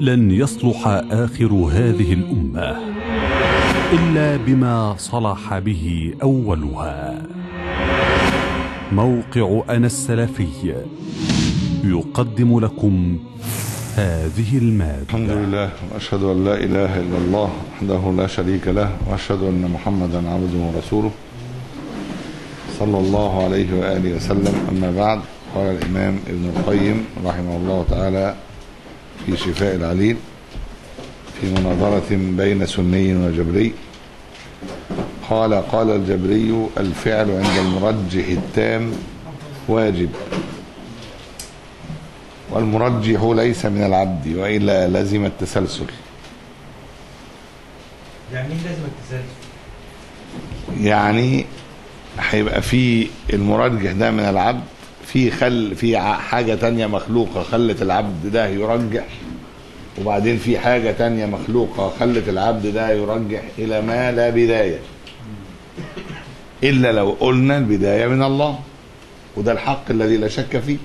لن يصلح آخر هذه الأمة إلا بما صلح به أولها موقع أنا السلفي يقدم لكم هذه المادة الحمد لله وأشهد أن لا إله إلا الله وحده لا شريك له وأشهد أن محمدا عبده ورسوله صلى الله عليه وآله وسلم أما بعد قال الإمام ابن القيم رحمه الله تعالى في شفاء العليل في مناظرة بين سني وجبري قال قال الجبري الفعل عند المرجح التام واجب والمرجح ليس من العبد وإلا لزم التسلسل يعني ايه لازم التسلسل؟ يعني هيبقى في المرجح ده من العبد في خل في ع- حاجة تانية مخلوقة خلت العبد ده يرجح وبعدين في حاجة تانية مخلوقة خلت العبد ده يرجح إلى ما لا بداية إلا لو قلنا البداية من الله وده الحق الذي لا شك فيه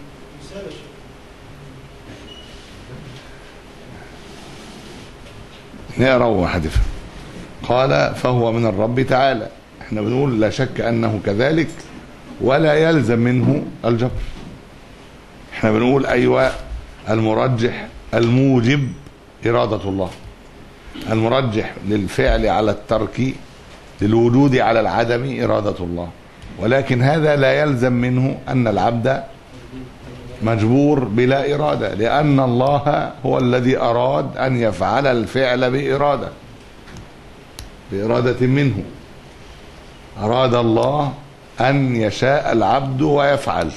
نقرا وهتفهم قال فهو من الرب تعالى احنا بنقول لا شك انه كذلك ولا يلزم منه الجبر احنا بنقول ايوه المرجح الموجب اراده الله المرجح للفعل على الترك للوجود على العدم اراده الله ولكن هذا لا يلزم منه ان العبد مجبور بلا اراده لان الله هو الذي اراد ان يفعل الفعل باراده بإرادة منه أراد الله أن يشاء العبد ويفعل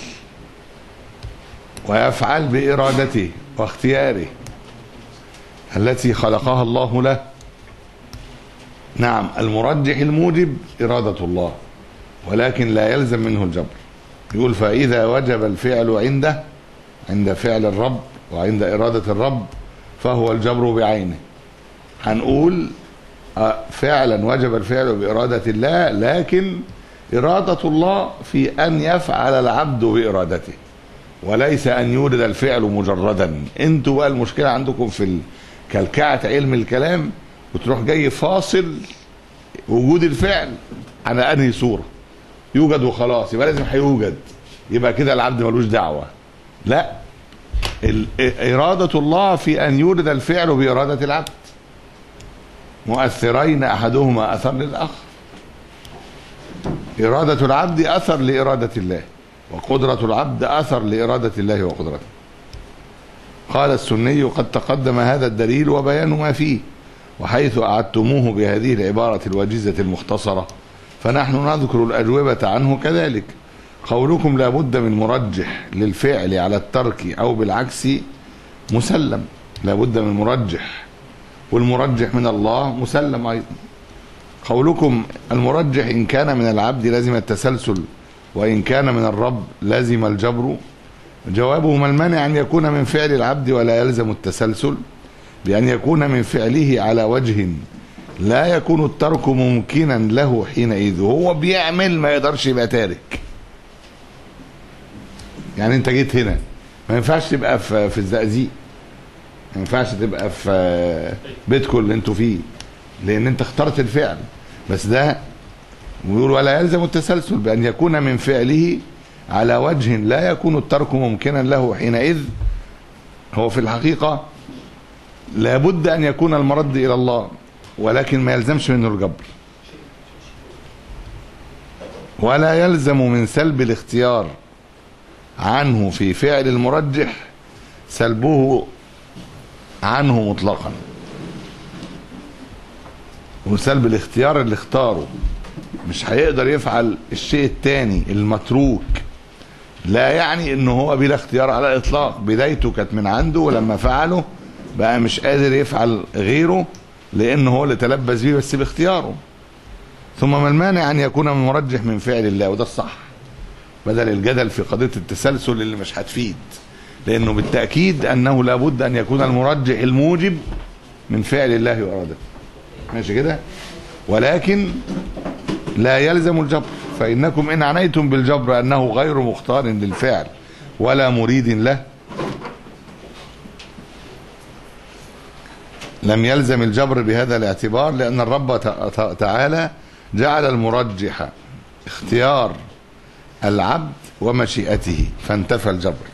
ويفعل بإرادته واختياره التي خلقها الله له نعم المرجح الموجب إرادة الله ولكن لا يلزم منه الجبر يقول فإذا وجب الفعل عنده عند فعل الرب وعند إرادة الرب فهو الجبر بعينه هنقول آه، فعلا وجب الفعل بإرادة الله لكن إرادة الله في أن يفعل العبد بإرادته وليس أن يولد الفعل مجردا انتوا بقى المشكلة عندكم في ال- كلكعة علم الكلام وتروح جاي فاصل وجود الفعل على أنهي صورة يوجد وخلاص يبقى لازم هيوجد يبقى كده العبد ملوش دعوة لا ال- إرادة الله في أن يولد الفعل بإرادة العبد مؤثرين احدهما اثر للاخر اراده العبد اثر لاراده الله وقدره العبد اثر لاراده الله وقدرته قال السني قد تقدم هذا الدليل وبيان ما فيه وحيث اعدتموه بهذه العباره الوجيزه المختصره فنحن نذكر الاجوبه عنه كذلك قولكم لا بد من مرجح للفعل على الترك او بالعكس مسلم لا بد من مرجح والمرجح من الله مسلم ايضا قولكم المرجح ان كان من العبد لازم التسلسل وان كان من الرب لازم الجبر جوابه ما المانع ان يكون من فعل العبد ولا يلزم التسلسل بان يكون من فعله على وجه لا يكون الترك ممكنا له حينئذ هو بيعمل ما يقدرش يبقى تارك يعني انت جيت هنا ما ينفعش تبقى في في الزقازيق ما ينفعش تبقى في بيتكم اللي انتوا فيه لان انت اخترت الفعل بس ده ويقول ولا يلزم التسلسل بان يكون من فعله على وجه لا يكون الترك ممكنا له حينئذ هو في الحقيقه لابد ان يكون المرد الى الله ولكن ما يلزمش منه الجبر ولا يلزم من سلب الاختيار عنه في فعل المرجح سلبه عنه مطلقا وسلب الاختيار اللي اختاره مش هيقدر يفعل الشيء التاني المتروك لا يعني ان هو بلا اختيار على الاطلاق بدايته كانت من عنده ولما فعله بقى مش قادر يفعل غيره لان هو اللي تلبس بيه بس باختياره ثم ما المانع ان يكون من مرجح من فعل الله وده الصح بدل الجدل في قضيه التسلسل اللي مش هتفيد لانه بالتاكيد انه لابد ان يكون المرجح الموجب من فعل الله وارادته ماشي كده ولكن لا يلزم الجبر فانكم ان عنيتم بالجبر انه غير مختار للفعل ولا مريد له لم يلزم الجبر بهذا الاعتبار لأن الرب ت- ت- تعالى جعل المرجح اختيار العبد ومشيئته فانتفى الجبر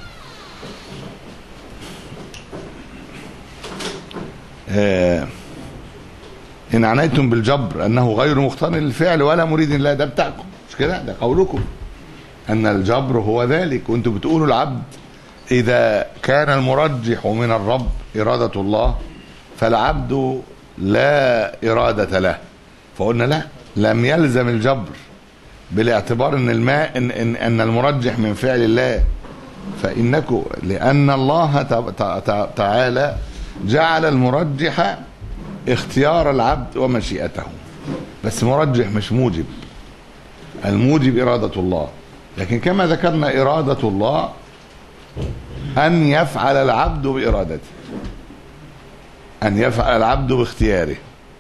آه، إن عنيتم بالجبر أنه غير مختار للفعل ولا مريد له ده بتاعكم مش كده ده قولكم أن الجبر هو ذلك وأنتم بتقولوا العبد إذا كان المرجح من الرب إرادة الله فالعبد لا إرادة له فقلنا لا لم يلزم الجبر بالاعتبار ان الماء ان, إن, أن المرجح من فعل الله فإنكم لأن الله ت- ت- ت- تعالى جعل المرجح اختيار العبد ومشيئته بس مرجح مش موجب الموجب إرادة الله لكن كما ذكرنا إرادة الله أن يفعل العبد بإرادته أن يفعل العبد باختياره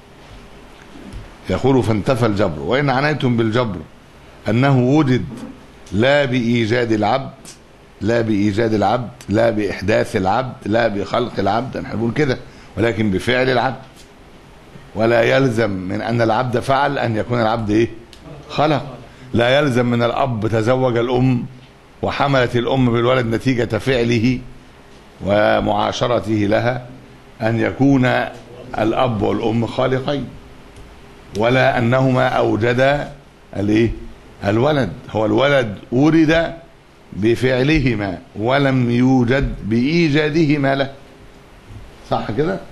يقول فانتفى الجبر وإن عنيتم بالجبر أنه وجد لا بإيجاد العبد لا بإيجاد العبد لا بإحداث العبد لا بخلق العبد نحن بنقول كده ولكن بفعل العبد ولا يلزم من أن العبد فعل أن يكون العبد إيه خلق لا يلزم من الأب تزوج الأم وحملت الأم بالولد نتيجة فعله ومعاشرته لها أن يكون الأب والأم خالقين ولا أنهما أوجدا الإيه الولد هو الولد ولد بفعلهما ولم يوجد بإيجادهما له صح كده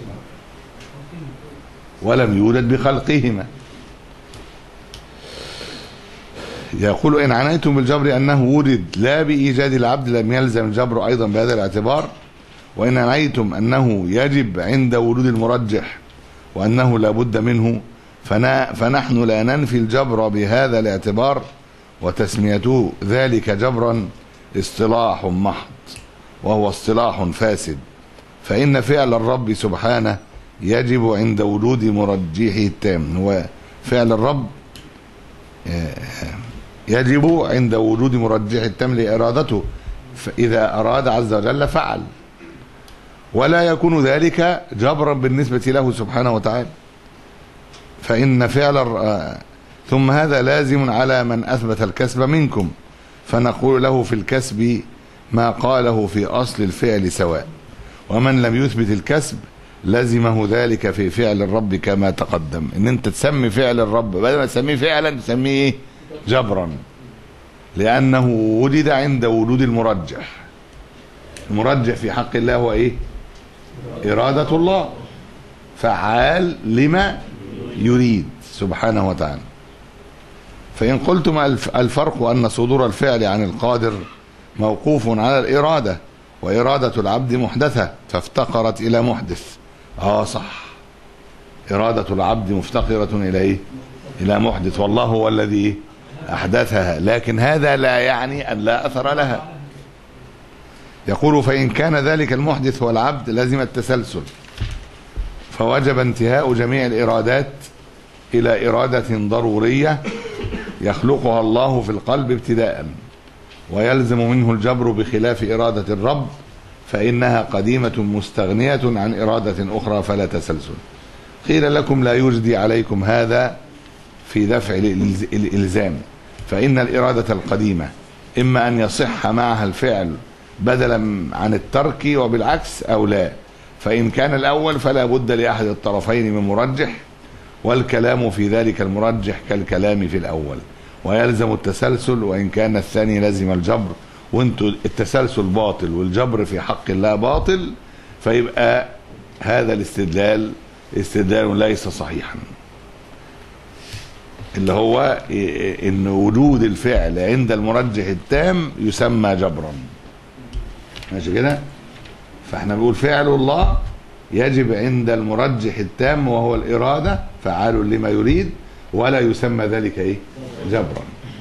ولم يولد بخلقهما يقول إن عنيتم بالجبر أنه ولد لا بإيجاد العبد لم يلزم الجبر أيضا بهذا الاعتبار وإن عنيتم أنه يجب عند ولود المرجح وأنه لا بد منه فنا فنحن لا ننفي الجبر بهذا الاعتبار وتسميته ذلك جبرا اصطلاح محض وهو اصطلاح فاسد فإن فعل الرب سبحانه يجب عند وجود مرجحه التام هو فعل الرب آه، يجب عند وجود مرجح التام لإرادته فإذا أراد عز وجل فعل ولا يكون ذلك جبرا بالنسبة له سبحانه وتعالى فإن فعل الر- آه، ثم هذا لازم على من أثبت الكسب منكم فنقول له في الكسب ما قاله في أصل الفعل سواء ومن لم يثبت الكسب لزمه ذلك في فعل الرب كما تقدم ان انت تسمي فعل الرب بدل ما تسميه فعلا تسميه ايه جبرا لانه وجد عند وجود المرجح المرجح في حق الله هو ايه اراده الله فعال لما يريد سبحانه وتعالى فإن قلتم الف- الفرق أن صدور الفعل عن القادر موقوف على الإرادة وإرادة العبد محدثة فافتقرت إلى محدث آه صح إرادة العبد مفتقرة إلى إيه؟ إلى محدث والله هو الذي أحدثها لكن هذا لا يعني أن لا أثر لها يقول فإن كان ذلك المحدث هو العبد لازم التسلسل فوجب انتهاء جميع الإرادات إلى إرادة ضرورية يخلقها الله في القلب ابتداء ويلزم منه الجبر بخلاف إرادة الرب فإنها قديمة مستغنية عن إرادة أخرى فلا تسلسل قيل لكم لا يجدي عليكم هذا في دفع الإلز- الإلزام فإن الإرادة القديمة إما أن يصح معها الفعل بدلا عن الترك وبالعكس أو لا فإن كان الأول فلا بد لأحد الطرفين من مرجح والكلام في ذلك المرجح كالكلام في الأول ويلزم التسلسل وإن كان الثاني لزم الجبر وانتوا التسلسل باطل والجبر في حق الله باطل فيبقى هذا الاستدلال استدلال ليس صحيحا اللي هو إيه- ان وجود الفعل عند المرجح التام يسمى جبرا ماشي كده فاحنا بنقول فعل الله يجب عند المرجح التام وهو الإرادة فعال لما يريد ولا يسمى ذلك ايه جبرا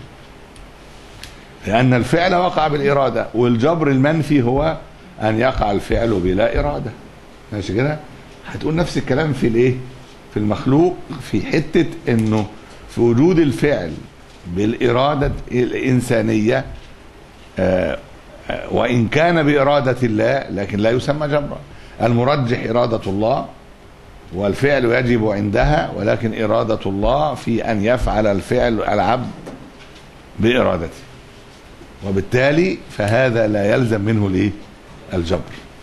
لأن الفعل وقع بالإرادة والجبر المنفي هو أن يقع الفعل بلا إرادة ماشي كده هتقول نفس الكلام في الايه في المخلوق في حتة انه في وجود الفعل بالإرادة الإنسانية آه، آه، وإن كان بإرادة الله لكن لا يسمى جبرا المرجح إرادة الله والفعل يجب عندها ولكن إرادة الله في أن يفعل الفعل العبد بإرادته وبالتالي فهذا لا يلزم منه الايه الجبر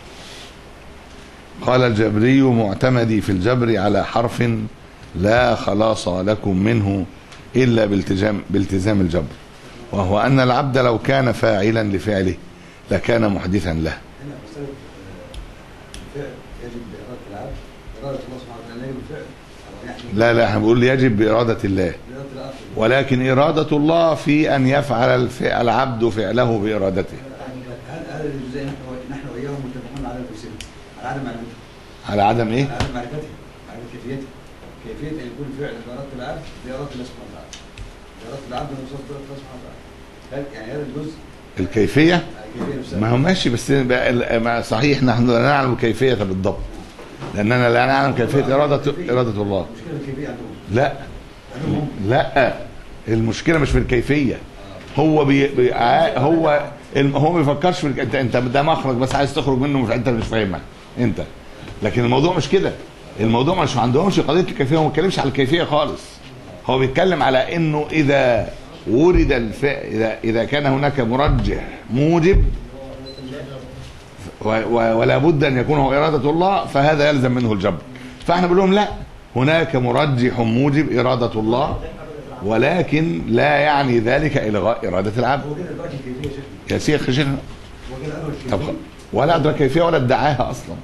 قال الجبري معتمدي في الجبر على حرف لا خلاص لكم منه إلا بالتزام, بالتزام الجبر وهو أن العبد لو كان فاعلا لفعله لكان محدثا له هنا مسألة الفعل يجب بإرادة العبد إرادة الله سبحانه وتعالى يجب الفعل أو يعني لا لا احنا بنقول يجب بإرادة الله بإرادة العبد ولكن إرادة الله في أن يفعل الفعل العبد فعله بإرادته هل هل الجزئين نحن نحن وإياهم متفقون على الفساد على عدم معرفته على عدم إيه؟ على عدم معرفته معرفة كيفيته كيفية أن يكون الفعل بإرادة العبد بإرادة الله سبحانه وتعالى بإرادة العبد ونفسه بإرادة الله سبحانه وتعالى هل يعني هذا الجزء الكيفية الكيفية نفسها ما هو ماشي بس بقى ال- ما صحيح نحن لا نعلم كيفية بالضبط لأننا لا نعلم كيفية إرادة إرادة الله المشكلة الكيفية عندهم لا عندهم هم لا المشكلة مش في الكيفية هو بي بي ع- هو الم- هو ما بيفكرش في الك- انت انت ده مخرج بس عايز تخرج منه مش انت مش فاهمها انت لكن الموضوع مش كده الموضوع مش ما عندهمش قضيه الكيفيه هو ما بيتكلمش على الكيفيه خالص هو بيتكلم على انه اذا ورد الف... اذا اذا كان هناك مرجح موجب و... و... ولا بد ان يكون هو اراده الله فهذا يلزم منه الجبر فاحنا بنقول لهم لا هناك مرجح موجب اراده الله ولكن لا يعني ذلك الغاء اراده العبد هو كده إدراك الكيفية شيخ يا شيخ شيخ هو كده أدرك طب الكيفية ولا ادرك كيفيه ولا ادعاها اصلا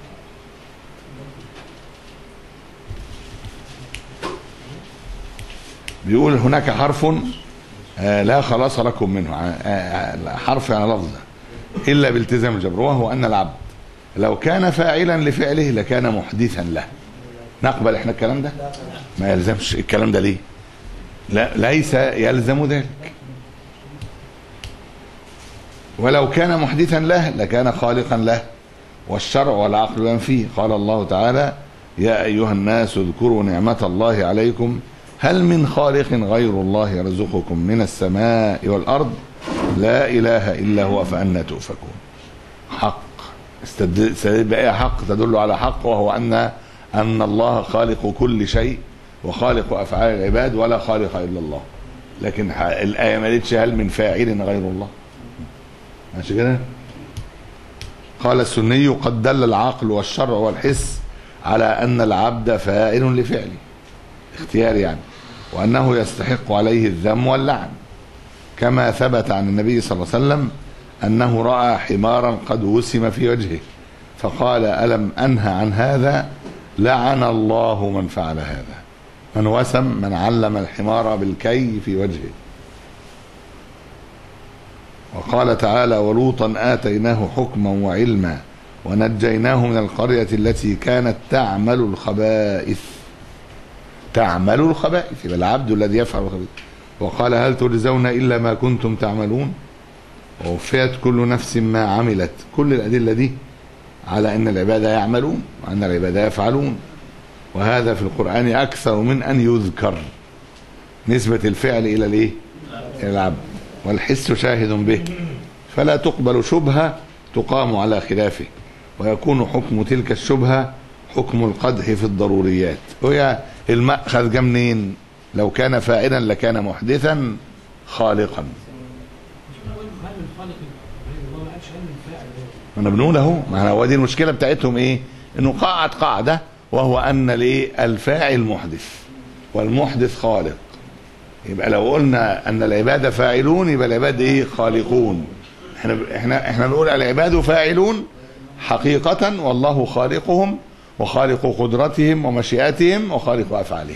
بيقول هناك حرف آه، لا خلاص لكم منه آه، آه، حرف يعني لفظ الا بالتزام الجبر وهو ان العبد لو كان فاعلا لفعله لكان محدثا له نقبل احنا الكلام ده ما يلزمش الكلام ده ليه لا ليس يلزم ذلك ولو كان محدثا له لكان خالقا له والشرع والعقل ينفيه قال الله تعالى يا أيها الناس اذكروا نعمة الله عليكم هل من خالق غير الله يرزقكم من السماء والأرض لا إله إلا هو فأنا تؤفكون حق استد- استدل بأي حق تدل على حق وهو أن أن الله خالق كل شيء وخالق أفعال العباد ولا خالق إلا الله لكن ح- الآية ما قالتش هل من فاعل غير الله ماشي كده قال السني قد دل العقل والشرع والحس على أن العبد فاعل لفعله اختيار يعني وأنه يستحق عليه الذم واللعن كما ثبت عن النبي صلى الله عليه وسلم أنه رأى حمارا قد وسم في وجهه فقال ألم أنهى عن هذا لعن الله من فعل هذا من وسم من علم الحمار بالكي في وجهه وقال تعالى ولوطا آتيناه حكما وعلما ونجيناه من القرية التي كانت تعمل الخبائث تعمل الخبائث يبقى العبد الذي يفعل الخبائث وقال هل تجزون إلا ما كنتم تعملون ووفيت كل نفس ما عملت كل الأدلة دي على أن العباد يعملون وأن العباد يفعلون وهذا في القرآن أكثر من أن يذكر نسبة الفعل إلى الإيه؟ إلى العبد والحس شاهد به فلا تقبل شبهة تقام على خلافه ويكون حكم تلك الشبهة حكم القدح في الضروريات وهي المأخذ جه منين لو كان فاعلا لكان محدثا خالقا هل من خالق الله ما قالش هل من فاعل ما انا بنقول اهو ما انا هو دي المشكله بتاعتهم ايه انه قاعد قاعده وهو ان الايه الفاعل محدث والمحدث خالق يبقى لو قلنا ان العباد فاعلون يبقى العباد ايه خالقون احنا احنا احنا نقول العباد فاعلون حقيقة والله خالقهم وخالق قدرتهم ومشيئتهم وخالق افعالهم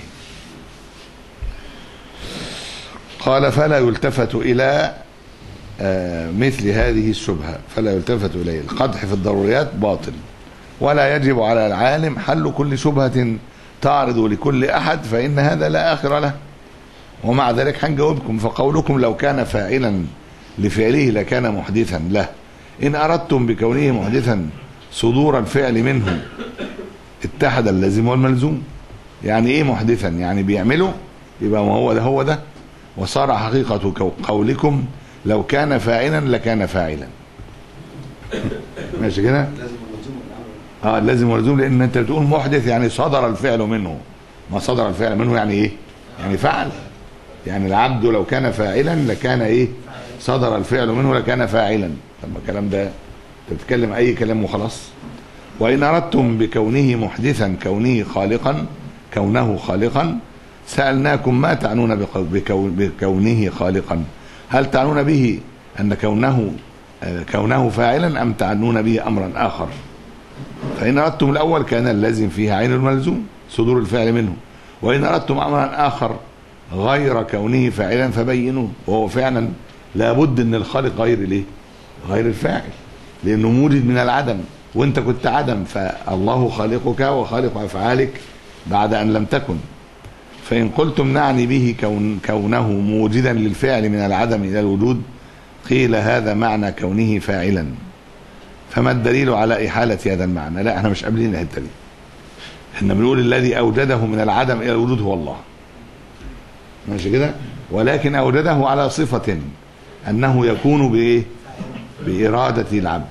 قال فلا يلتفت الى آه، مثل هذه الشبهة فلا يلتفت إليه القدح في الضروريات باطل ولا يجب على العالم حل كل شبهة تعرض لكل أحد فإن هذا لا آخر له ومع ذلك هنجاوبكم فقولكم لو كان فاعلا لفعله لكان محدثا له إن أردتم بكونه محدثا صدور الفعل منه اتحد اللازم والملزوم يعني ايه محدثا يعني بيعمله يبقى ما هو ده هو ده وصار حقيقة كو- قولكم لو كان فاعلا لكان فاعلا ماشي كده لازم الملزوم والعمل اه اللازم واللزوم لان انت بتقول محدث يعني صدر الفعل منه ما صدر الفعل منه يعني ايه يعني فعل يعني العبد لو كان فاعلا لكان ايه صدر الفعل منه لكان فاعلا طب ما الكلام ده انت بتتكلم اي كلام وخلاص وان اردتم بكونه محدثا كونه خالقا كونه خالقا سالناكم ما تعنون بق- بكو- بكونه خالقا هل تعنون به ان كونه آه، كونه فاعلا ام تعنون به امرا اخر فإن أردتم الأول كان اللازم فيه عين الملزوم صدور الفعل منه وإن أردتم أمرا آخر غير كونه فاعلا فبينوه وهو فعلا لابد أن الخالق غير ليه غير الفاعل لأنه موجد من العدم وأنت كنت عدم فالله خالقك وخالق أفعالك بعد أن لم تكن فإن قلتم نعني به كون كونه موجدا للفعل من العدم إلى الوجود قيل هذا معنى كونه فاعلا فما الدليل على إحالة هذا المعنى لا احنا مش قابلين الحته دي احنا بنقول الذي أوجده من العدم إلى الوجود هو الله ماشي كده ولكن أوجده على صفة أنه يكون بإيه بإرادة العبد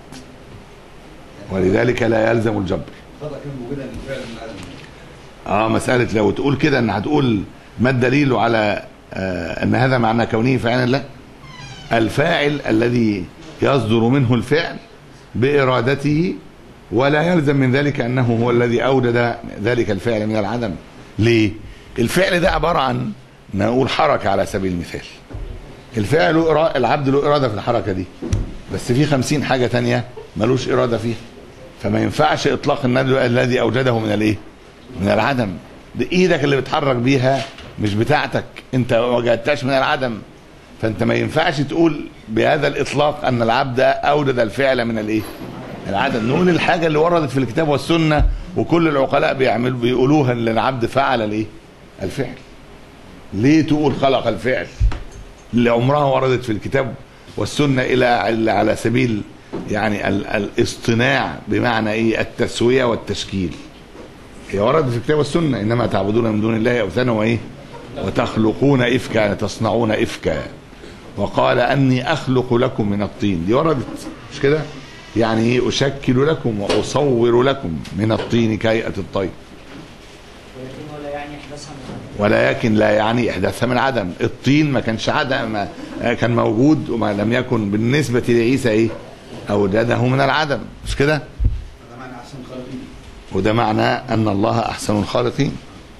ولذلك لا يلزم الجبر الخطا كان موجودا للفعل من العدم اه مسألة لو تقول كده ان هتقول ما الدليل على آه ان هذا معنى كونه فعلا لا الفاعل الذي يصدر منه الفعل بإرادته ولا يلزم من ذلك أنه هو الذي أوجد ذلك الفعل من العدم ليه؟ الفعل ده عبارة عن نقول حركة على سبيل المثال الفعل له إرا- العبد له إرادة في الحركة دي بس في خمسين حاجة تانية ملوش إرادة فيها فما ينفعش إطلاق النبي الذي أوجده من الإيه؟ من العدم دي إيدك اللي بتحرك بيها مش بتاعتك أنت ما وجدتهاش من العدم فأنت ما ينفعش تقول بهذا الإطلاق أن العبد أوجد الفعل من الإيه؟ العدم نقول الحاجة اللي وردت في الكتاب والسنة وكل العقلاء بيعملوا بيقولوها ان العبد فعل الايه؟ الفعل. ليه تقول خلق الفعل؟ اللي عمرها وردت في الكتاب والسنة إلى إلى على سبيل يعني ال- الاصطناع بمعنى إيه؟ التسوية والتشكيل. هي وردت في الكتاب والسنة إنما تعبدون من دون الله أوثانا وإيه؟ وتخلقون إفكا تصنعون إفكا وقال أني أخلق لكم من الطين دي وردت مش كده؟ يعني إيه؟ أشكل لكم وأصور لكم من الطين كهيئة الطير ولكن ولا يعني احداثها من ولكن لا يعني احداثها من عدم الطين ما كانش عدم ما كان موجود وما لم يكن بالنسبه لعيسى ايه اوجده من العدم مش كده هذا معنى احسن خالقين وده معنى ان الله احسن الخالقين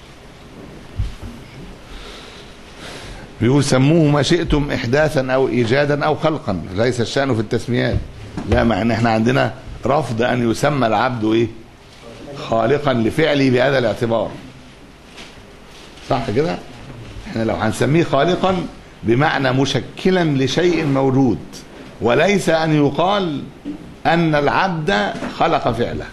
بيقول سموه ما شئتم احداثا او ايجادا او خلقا ليس الشان في التسميات لا مع ان احنا عندنا رفض ان يسمى العبد ايه خالقا لفعله بهذا الاعتبار صح كده احنا لو هنسميه خالقا بمعنى مشكلا لشيء موجود وليس ان يقال ان العبد خلق فعله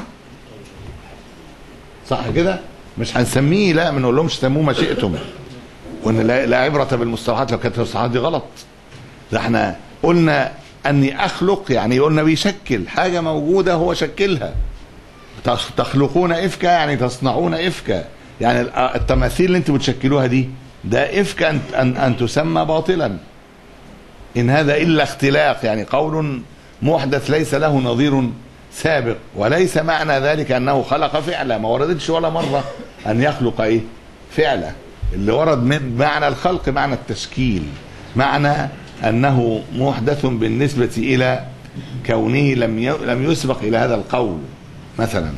صح كده مش هنسميه لا ما نقولهمش سموه ما شئتم وان لا, لا عبره بالمصطلحات لو كانت المصطلحات دي غلط ده احنا قلنا اني اخلق يعني قلنا بيشكل حاجه موجوده هو شكلها تخ- تخلقون افكا يعني تصنعون افكا يعني ال- التماثيل اللي انتم بتشكلوها دي ده افك ان ان, أن تسمى باطلا ان هذا الا اختلاق يعني قول محدث ليس له نظير سابق وليس معنى ذلك انه خلق فعلا ما وردتش ولا مره ان يخلق ايه فعلا اللي ورد من معنى الخلق معنى التشكيل معنى انه محدث بالنسبه الى كونه لم ي- لم يسبق الى هذا القول مثلا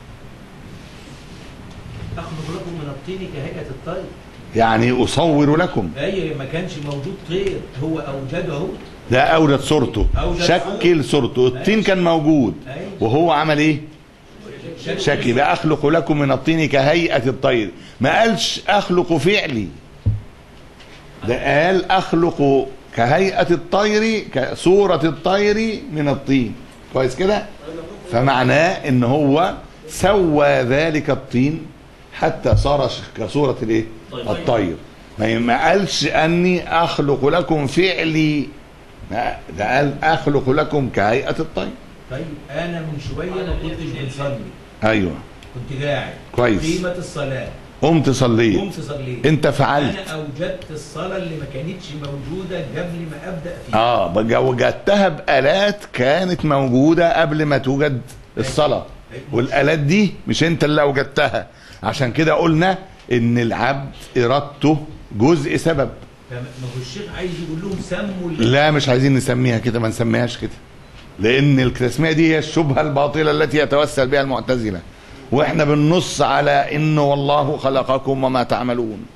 اخلق لكم من الطين كهيئه الطير يعني اصور لكم اي ما كانش موجود طير هو اوجده ده اوجد صورته أوجد شكل صورته الطين كان موجود أيوة. وهو عمل ايه شكل يبقى اخلق لكم من الطين كهيئه الطير ما قالش اخلق فعلي ده قال اخلق كهيئه الطير كصوره الطير من الطين كويس كده فمعناه ان هو سوى ذلك الطين حتى صار ش- كصوره الايه الطير ما ما قالش اني اخلق لكم فعلي ما- ده قال اخلق لكم كهيئه الطير طيب انا من شويه ما كنتش بنصلي ايوه كنت قاعد كويس. قيمه الصلاه قمت صليت قمت صليت انت فعلت انا اوجدت الصلاه اللي ما كانتش موجوده قبل ما ابدا فيها اه بقى وجدتها بآلات كانت موجودة قبل ما توجد الصلاة والالات دي مش انت اللي اوجدتها عشان كده قلنا ان العبد ارادته جزء سبب ما هو الشيخ عايز يقول لهم سموا ال- لا مش عايزين نسميها كده ما نسميهاش كده لان التسميه دي هي الشبهه الباطله التي يتوسل بها المعتزله واحنا بننص على انه والله خلقكم وما تعملون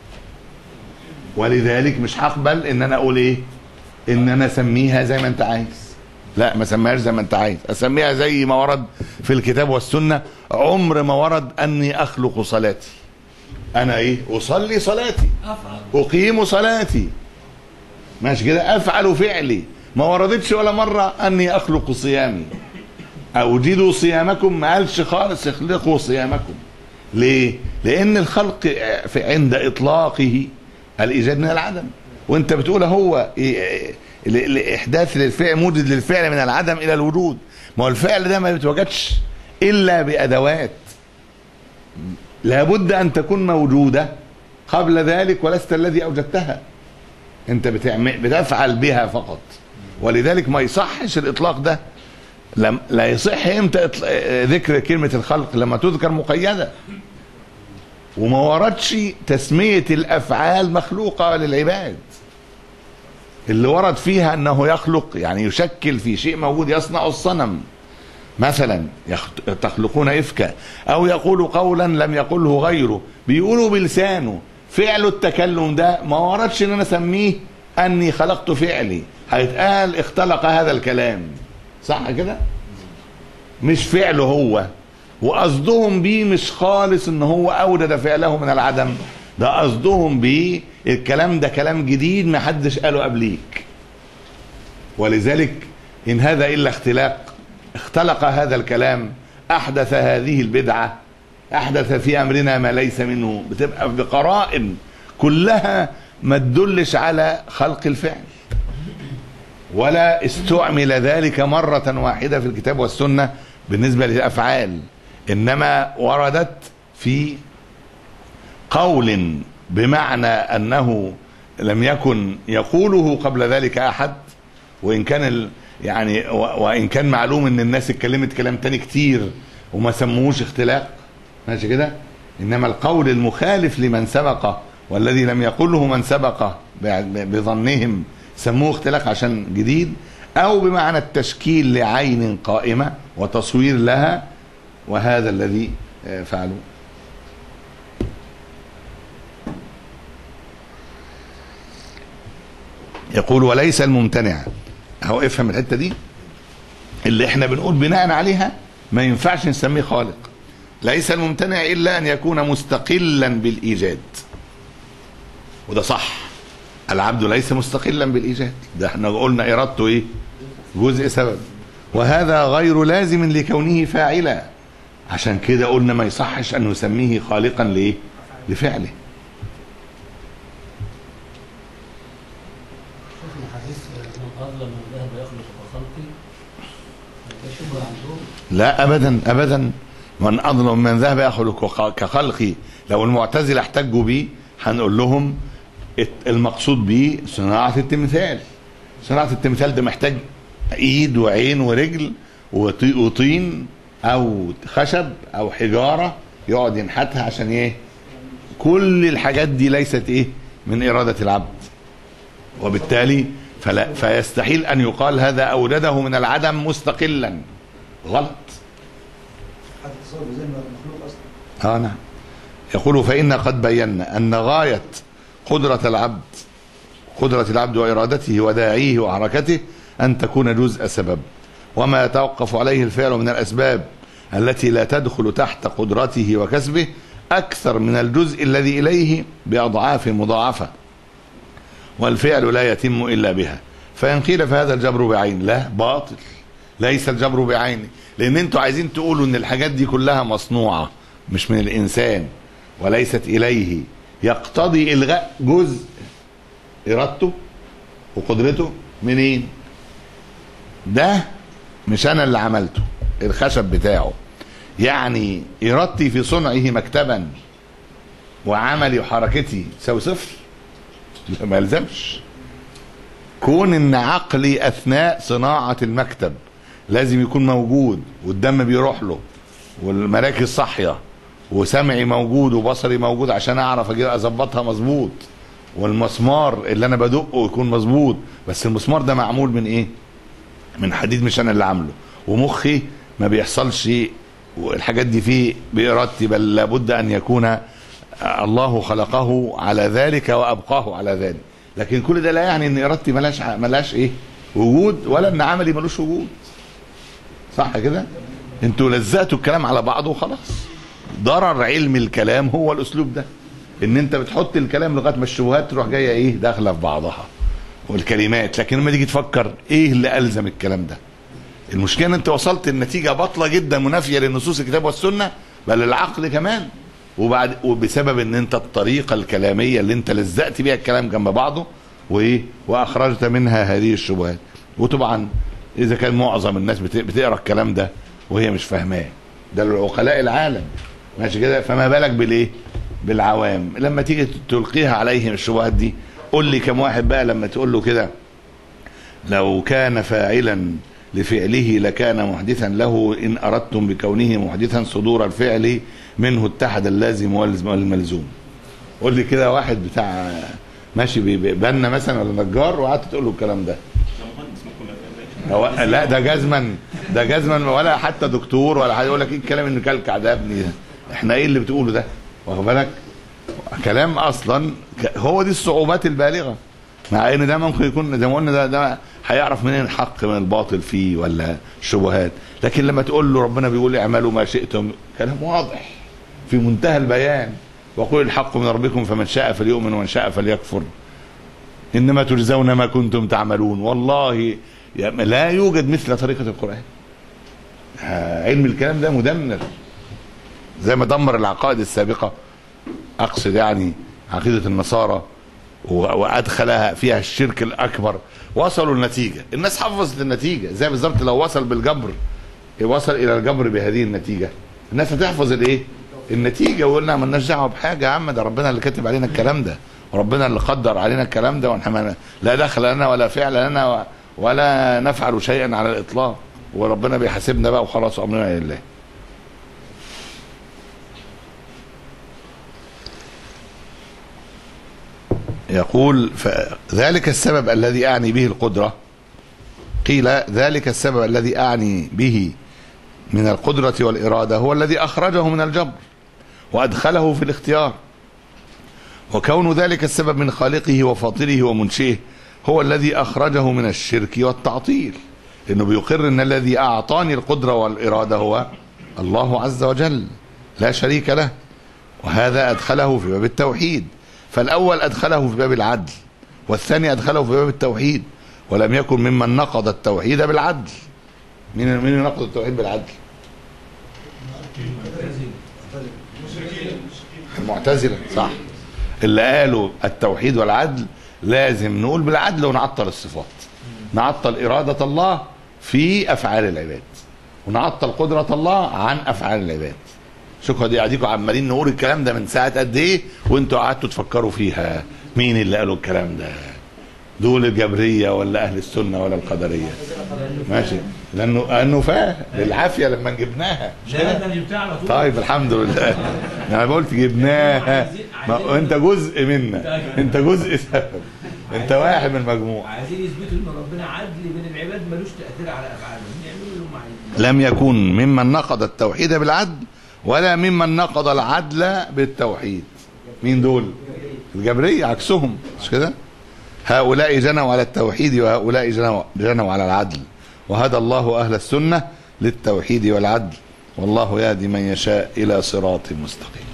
ولذلك مش هقبل ان انا اقول ايه ان انا اسميها زي ما انت عايز لا ما اسميهاش زي ما انت عايز اسميها زي ما ورد في الكتاب والسنه عمر ما ورد اني اخلق صلاتي انا ايه اصلي صلاتي افعل اقيم صلاتي ماشي كده افعل فعلي ما وردتش ولا مره اني اخلق صيامي اوجدوا صيامكم ما قالش خالص اخلقوا صيامكم ليه لان الخلق في عند اطلاقه الايجاد من العدم وانت بتقول هو إيه- إيه- ل- لاحداث للفعل موجد للفعل من العدم الى الوجود ما هو الفعل ده ما بيتوجدش الا بادوات لابد ان تكون موجوده قبل ذلك ولست الذي اوجدتها انت بتعمل بتفعل بها فقط ولذلك ما يصحش الاطلاق ده لم لا يصح امتى إطل- ذكر كلمه الخلق لما تذكر مقيده وما وردش تسميه الافعال مخلوقه للعباد اللي ورد فيها انه يخلق يعني يشكل في شيء موجود يصنع الصنم مثلا يخت- تخلقون افكا او يقول قولا لم يقله غيره بيقولوا بلسانه فعل التكلم ده ما وردش ان انا اسميه اني خلقت فعلي هيتقال اختلق هذا الكلام صح كده مش فعله هو وقصدهم بيه مش خالص ان هو اوجد فعله من العدم ده قصدهم بيه الكلام ده كلام جديد ما حدش قاله قبليك ولذلك ان هذا الا اختلاق اختلق هذا الكلام احدث هذه البدعه احدث في امرنا ما ليس منه بتبقى بقرائن كلها ما تدلش على خلق الفعل ولا استعمل ذلك مرة واحدة في الكتاب والسنة بالنسبة للأفعال إنما وردت في قول بمعنى أنه لم يكن يقوله قبل ذلك أحد وإن كان ال يعني و- وإن كان معلوم إن الناس اتكلمت كلام تاني كتير وما سموهوش اختلاق ماشي كده إنما القول المخالف لمن سبق والذي لم يقله من سبق ب- بظنهم سموه اختلاق عشان جديد أو بمعنى التشكيل لعين قائمة وتصوير لها وهذا الذي آه، فعلوه يقول وليس الممتنع اهو افهم الحته دي اللي احنا بنقول بناء عليها ما ينفعش نسميه خالق ليس الممتنع الا ان يكون مستقلا بالايجاد وده صح العبد ليس مستقلا بالايجاد ده احنا قلنا ارادته ايه جزء سبب وهذا غير لازم لكونه فاعلا عشان كده قلنا ما يصحش ان نسميه خالقا لايه لفعله شوفنا حديث من اظلم من ذهب يخلق كخلقي ده شبهه عندهم لا ابدا ابدا من اظلم من ذهب يخلق كخلقي لو المعتزله احتجوا بيه هنقول لهم الت- المقصود بيه صناعه التمثال صناعه التمثال ده محتاج ايد وعين ورجل وطي- وطين او خشب او حجاره يقعد ينحتها عشان ايه كل الحاجات دي ليست ايه من اراده العبد وبالتالي فلا فيستحيل ان يقال هذا اوجده من العدم مستقلا غلط حتى تصور زي ما مخلوق اصلا اه نعم يقول فإن قد بينا أن غاية قدرة العبد قدرة العبد وإرادته وداعيه وحركته أن تكون جزء سبب وما يتوقف عليه الفعل من الأسباب التي لا تدخل تحت قدرته وكسبه أكثر من الجزء الذي إليه بأضعاف مضاعفة والفعل لا يتم إلا بها فإن قيل فهذا الجبر بعين لا باطل ليس الجبر بعينه لأن أنتوا عايزين تقولوا أن الحاجات دي كلها مصنوعة مش من الإنسان وليست إليه يقتضي إلغاء جزء إرادته وقدرته منين ده مش أنا اللي عملته الخشب بتاعه يعني إرادتي في صنعه مكتبا وعملي وحركتي تساوي صفر لا، ما يلزمش كون ان عقلي اثناء صناعه المكتب لازم يكون موجود والدم بيروح له والمراكز صاحيه وسمعي موجود وبصري موجود عشان اعرف اجي اظبطها مظبوط والمسمار اللي انا بدقه يكون مظبوط بس المسمار ده معمول من ايه من حديد مش انا اللي عامله ومخي ما بيحصلش والحاجات دي فيه بارادتي بل لابد ان يكون الله خلقه على ذلك وابقاه على ذلك لكن كل ده لا يعني ان ارادتي ملاش ملاش ايه وجود ولا ان عملي ملوش وجود صح كده انتوا لزقتوا الكلام على بعضه وخلاص ضرر علم الكلام هو الاسلوب ده ان انت بتحط الكلام لغايه ما الشبهات تروح جايه ايه داخله في بعضها والكلمات لكن لما تيجي تفكر ايه اللي الزم الكلام ده المشكله ان انت وصلت النتيجه باطله جدا منافيه لنصوص الكتاب والسنه بل العقل كمان وبعد وبسبب ان انت الطريقه الكلاميه اللي انت لزقت بيها الكلام جنب بعضه وايه واخرجت منها هذه الشبهات وطبعا اذا كان معظم الناس بت- بتقرا الكلام ده وهي مش فاهماه ده العقلاء العالم ماشي كده فما بالك بالايه بالعوام لما تيجي تلقيها عليهم الشبهات دي قول لي كم واحد بقى لما تقول له كده لو كان فاعلا لفعله لكان محدثا له ان اردتم بكونه محدثا صدور الفعل منه اتحد اللازم والز- والملزوم قول لي كده واحد بتاع ماشي بي- بي- بنا مثلا ولا نجار وقعدت تقول له الكلام ده هو لا ده جزما ده جزما ولا حتى دكتور ولا حد يقول لك ايه الكلام اللي كلكع ده يا ابني ده احنا ايه اللي بتقوله ده واخد بالك كلام اصلا ك- هو دي الصعوبات البالغه مع ان ده ممكن يكون زي ما قلنا ده ده هيعرف منين الحق من الباطل فيه ولا الشبهات لكن لما تقول له ربنا بيقول اعملوا ما شئتم كلام واضح في منتهى البيان وقل الحق من ربكم فمن شاء فليؤمن ومن شاء فليكفر انما تجزون ما كنتم تعملون والله يا- لا يوجد مثل طريقه القران آه، علم الكلام ده مدمر زي ما دمر العقائد السابقه اقصد يعني عقيده النصارى و- وادخلها فيها الشرك الاكبر وصلوا النتيجه الناس حفظت النتيجه زي بالظبط لو وصل بالجبر وصل الى الجبر بهذه النتيجه الناس هتحفظ الايه النتيجه وقلنا مالناش دعوه بحاجه يا عم ده ربنا اللي كاتب علينا الكلام ده وربنا اللي قدر علينا الكلام ده واحنا ما- لا دخل لنا ولا فعل لنا و- ولا نفعل شيئا على الاطلاق وربنا بيحاسبنا بقى وخلاص امرنا لله يقول فذلك السبب الذي أعني به القدرة قيل ذلك السبب الذي أعني به من القدرة والإرادة هو الذي أخرجه من الجبر وأدخله في الاختيار وكون ذلك السبب من خالقه وفاطره ومنشئه هو الذي أخرجه من الشرك والتعطيل لأنه بيقر أن الذي أعطاني القدرة والإرادة هو الله عز وجل لا شريك له وهذا أدخله في باب التوحيد فالأول أدخله في باب العدل والثاني أدخله في باب التوحيد ولم يكن ممن نقض التوحيد بالعدل مين مين اللي نقض التوحيد بالعدل؟ المعتزلة صح اللي قالوا التوحيد والعدل لازم نقول بالعدل ونعطل الصفات نعطل إرادة الله في أفعال العباد ونعطل قدرة الله عن أفعال العباد شكرا دي قاعدين عمالين نقول الكلام ده من ساعة قد إيه وأنتوا قعدتوا تفكروا فيها مين اللي قالوا الكلام ده دول الجبرية ولا أهل السنة ولا القدرية ماشي لأنه لأنه فاه بالعافية لما جبناها مش كده؟ لا ده اللي بتاع على طول طيب الحمد لله انا قلت جبناها ما انت جزء منا انت جزء سبب انت واحد من المجموعه عايزين يثبتوا ان ربنا عدل بين العباد ملوش تاثير على افعالهم يعملوا اللي هم عايزينه لم يكن ممن نقض التوحيد بالعدل ولا ممن نقض العدل بالتوحيد مين دول الجبرية عكسهم مش كده هؤلاء جنوا على التوحيد وهؤلاء جنوا, جنوا على العدل وهدى الله أهل السنة للتوحيد والعدل والله يهدي من يشاء إلى صراط مستقيم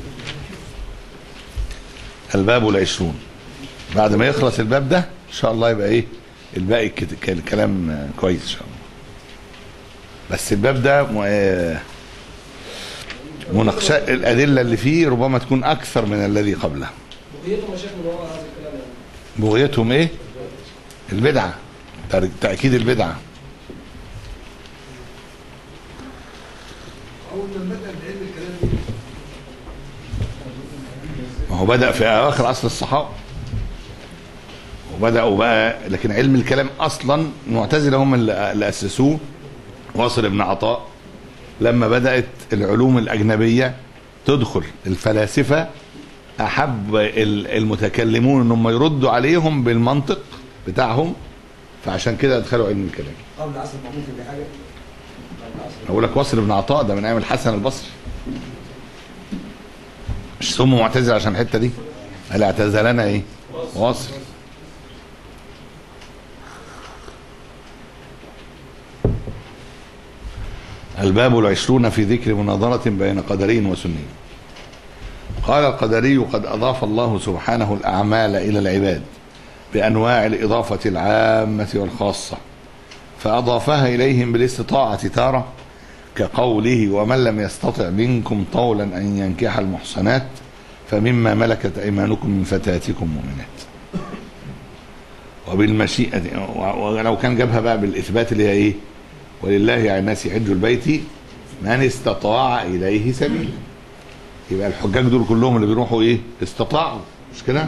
الباب العشرون بعد ما يخلص الباب ده إن شاء الله يبقى إيه الباقي كت- الكلام آه، كويس إن شاء الله بس الباب ده م- آه، مناقشة الأدلة اللي فيه ربما تكون أكثر من الذي قبله بقيته مشاكل من وراء هذا الكلام يعني بغيتهم إيه؟ البدعة تر- تأكيد البدعة اول ما بدا بعلم الكلام دي ما هو بدأ في أواخر عصر الصحابة وبدأوا بقى لكن علم الكلام أصلا المعتزلة هم اللي اللي أسسوه واصل ابن عطاء لما بدأت العلوم الأجنبية تدخل الفلاسفة أحب ال- المتكلمون إنهم يردوا عليهم بالمنطق بتاعهم فعشان كده أدخلوا علم الكلام قبل العصر المأمون كان في حاجه قبل العصر أقول لك وصل بن عطاء ده من أيام الحسن البصري مش سموا معتزل عشان الحتة دي قال اعتزلنا إيه واصل الباب العشرون في ذكر مناظرة بين قدري وسني قال القدري قد أضاف الله سبحانه الأعمال إلى العباد بأنواع الإضافة العامة والخاصة فأضافها إليهم بالاستطاعة تارة كقوله ومن لم يستطع منكم طولا أن ينكح المحصنات فمما ملكت أيمانكم من فتاتكم مؤمنات وبالمشيئة ولو كان جابها بقى بالإثبات اللي هي إيه ولله على الناس حج البيت من استطاع إليه سبيلا يبقى الحجاج دول كلهم اللي بيروحوا إيه استطاعوا مش كده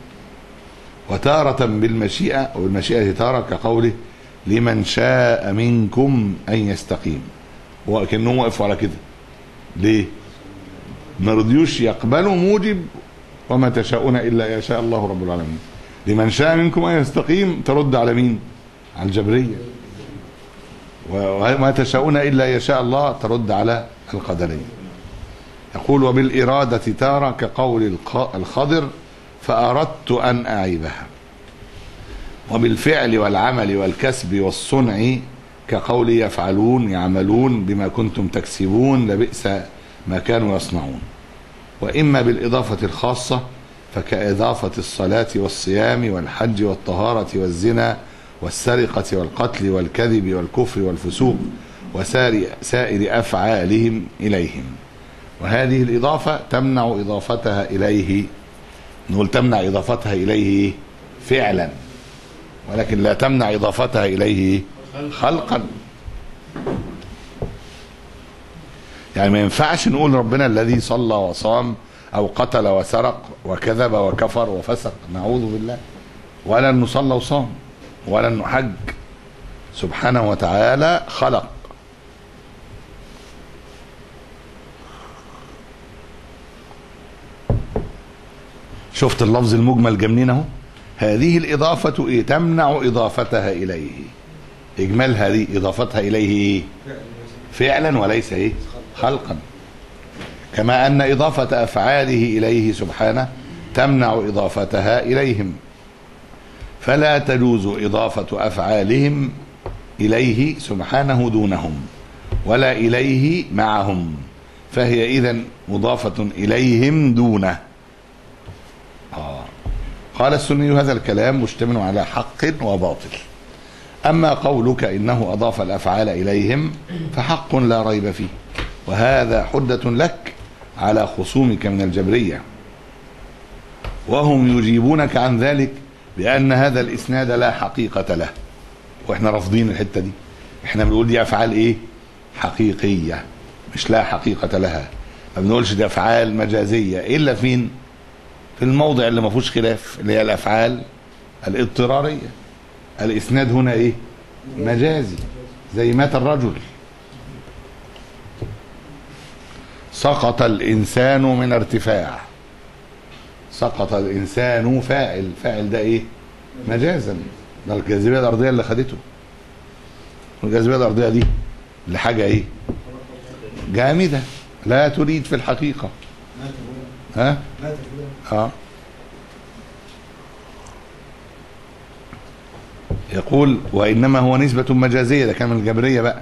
وتارة بالمشيئة وبالمشيئة تارة كقوله لمن شاء منكم أن يستقيم وكأنهم وقفوا على كده ليه ما رضيوش يقبلوا موجب وما تشاءون إلا يشاء الله رب العالمين لمن شاء منكم أن يستقيم ترد على مين على الجبرية وما تشاءون إلا يشاء الله ترد على القدرية يقول وبالإرادة تارة كقول الق- الخضر فأردت أن أعيبها وبالفعل والعمل والكسب والصنع كقول يفعلون يعملون بما كنتم تكسبون لبئس ما كانوا يصنعون وإما بالإضافة الخاصة فكإضافة الصلاة والصيام والحج والطهارة والزنا والسرقة والقتل والكذب والكفر والفسوق وسائر سائر أفعالهم إليهم وهذه الإضافة تمنع إضافتها إليه نقول تمنع إضافتها إليه فعلا ولكن لا تمنع إضافتها إليه خلقا يعني ما ينفعش نقول ربنا الذي صلى وصام أو قتل وسرق وكذب وكفر وفسق نعوذ بالله ولا أنه صلى وصام ولا أنه حج سبحانه وتعالى خلق شفت اللفظ المجمل جمنين اهو هذه الإضافة إيه تمنع إضافتها إليه إجمالها دي إضافتها إليه إيه فعلا وليس إيه خلقا كما أن إضافة أفعاله إليه سبحانه تمنع إضافتها إليهم فلا تجوز إضافة أفعالهم إليه سبحانه دونهم ولا إليه معهم فهي إذا مضافة إليهم دونه آه. قال السني هذا الكلام مشتمل على حق وباطل أما قولك إنه أضاف الأفعال إليهم فحق لا ريب فيه وهذا حدة لك على خصومك من الجبرية وهم يجيبونك عن ذلك بأن هذا الإسناد لا حقيقة له وإحنا رافضين الحتة دي إحنا بنقول دي أفعال إيه حقيقية مش لا حقيقة لها ما بنقولش دي أفعال مجازية إلا فين في الموضع اللي ما فيهوش خلاف اللي هي الافعال الاضطراريه الاسناد هنا ايه مجازي زي مات الرجل سقط الانسان من ارتفاع سقط الانسان فاعل فاعل ده ايه مجازا ده الجاذبيه الارضيه اللي خدته والجاذبيه الارضيه دي لحاجه ايه جامده لا تريد في الحقيقه مات فلان ها مات فلان اه يقول وانما هو نسبة مجازية ده كان من الجبرية بقى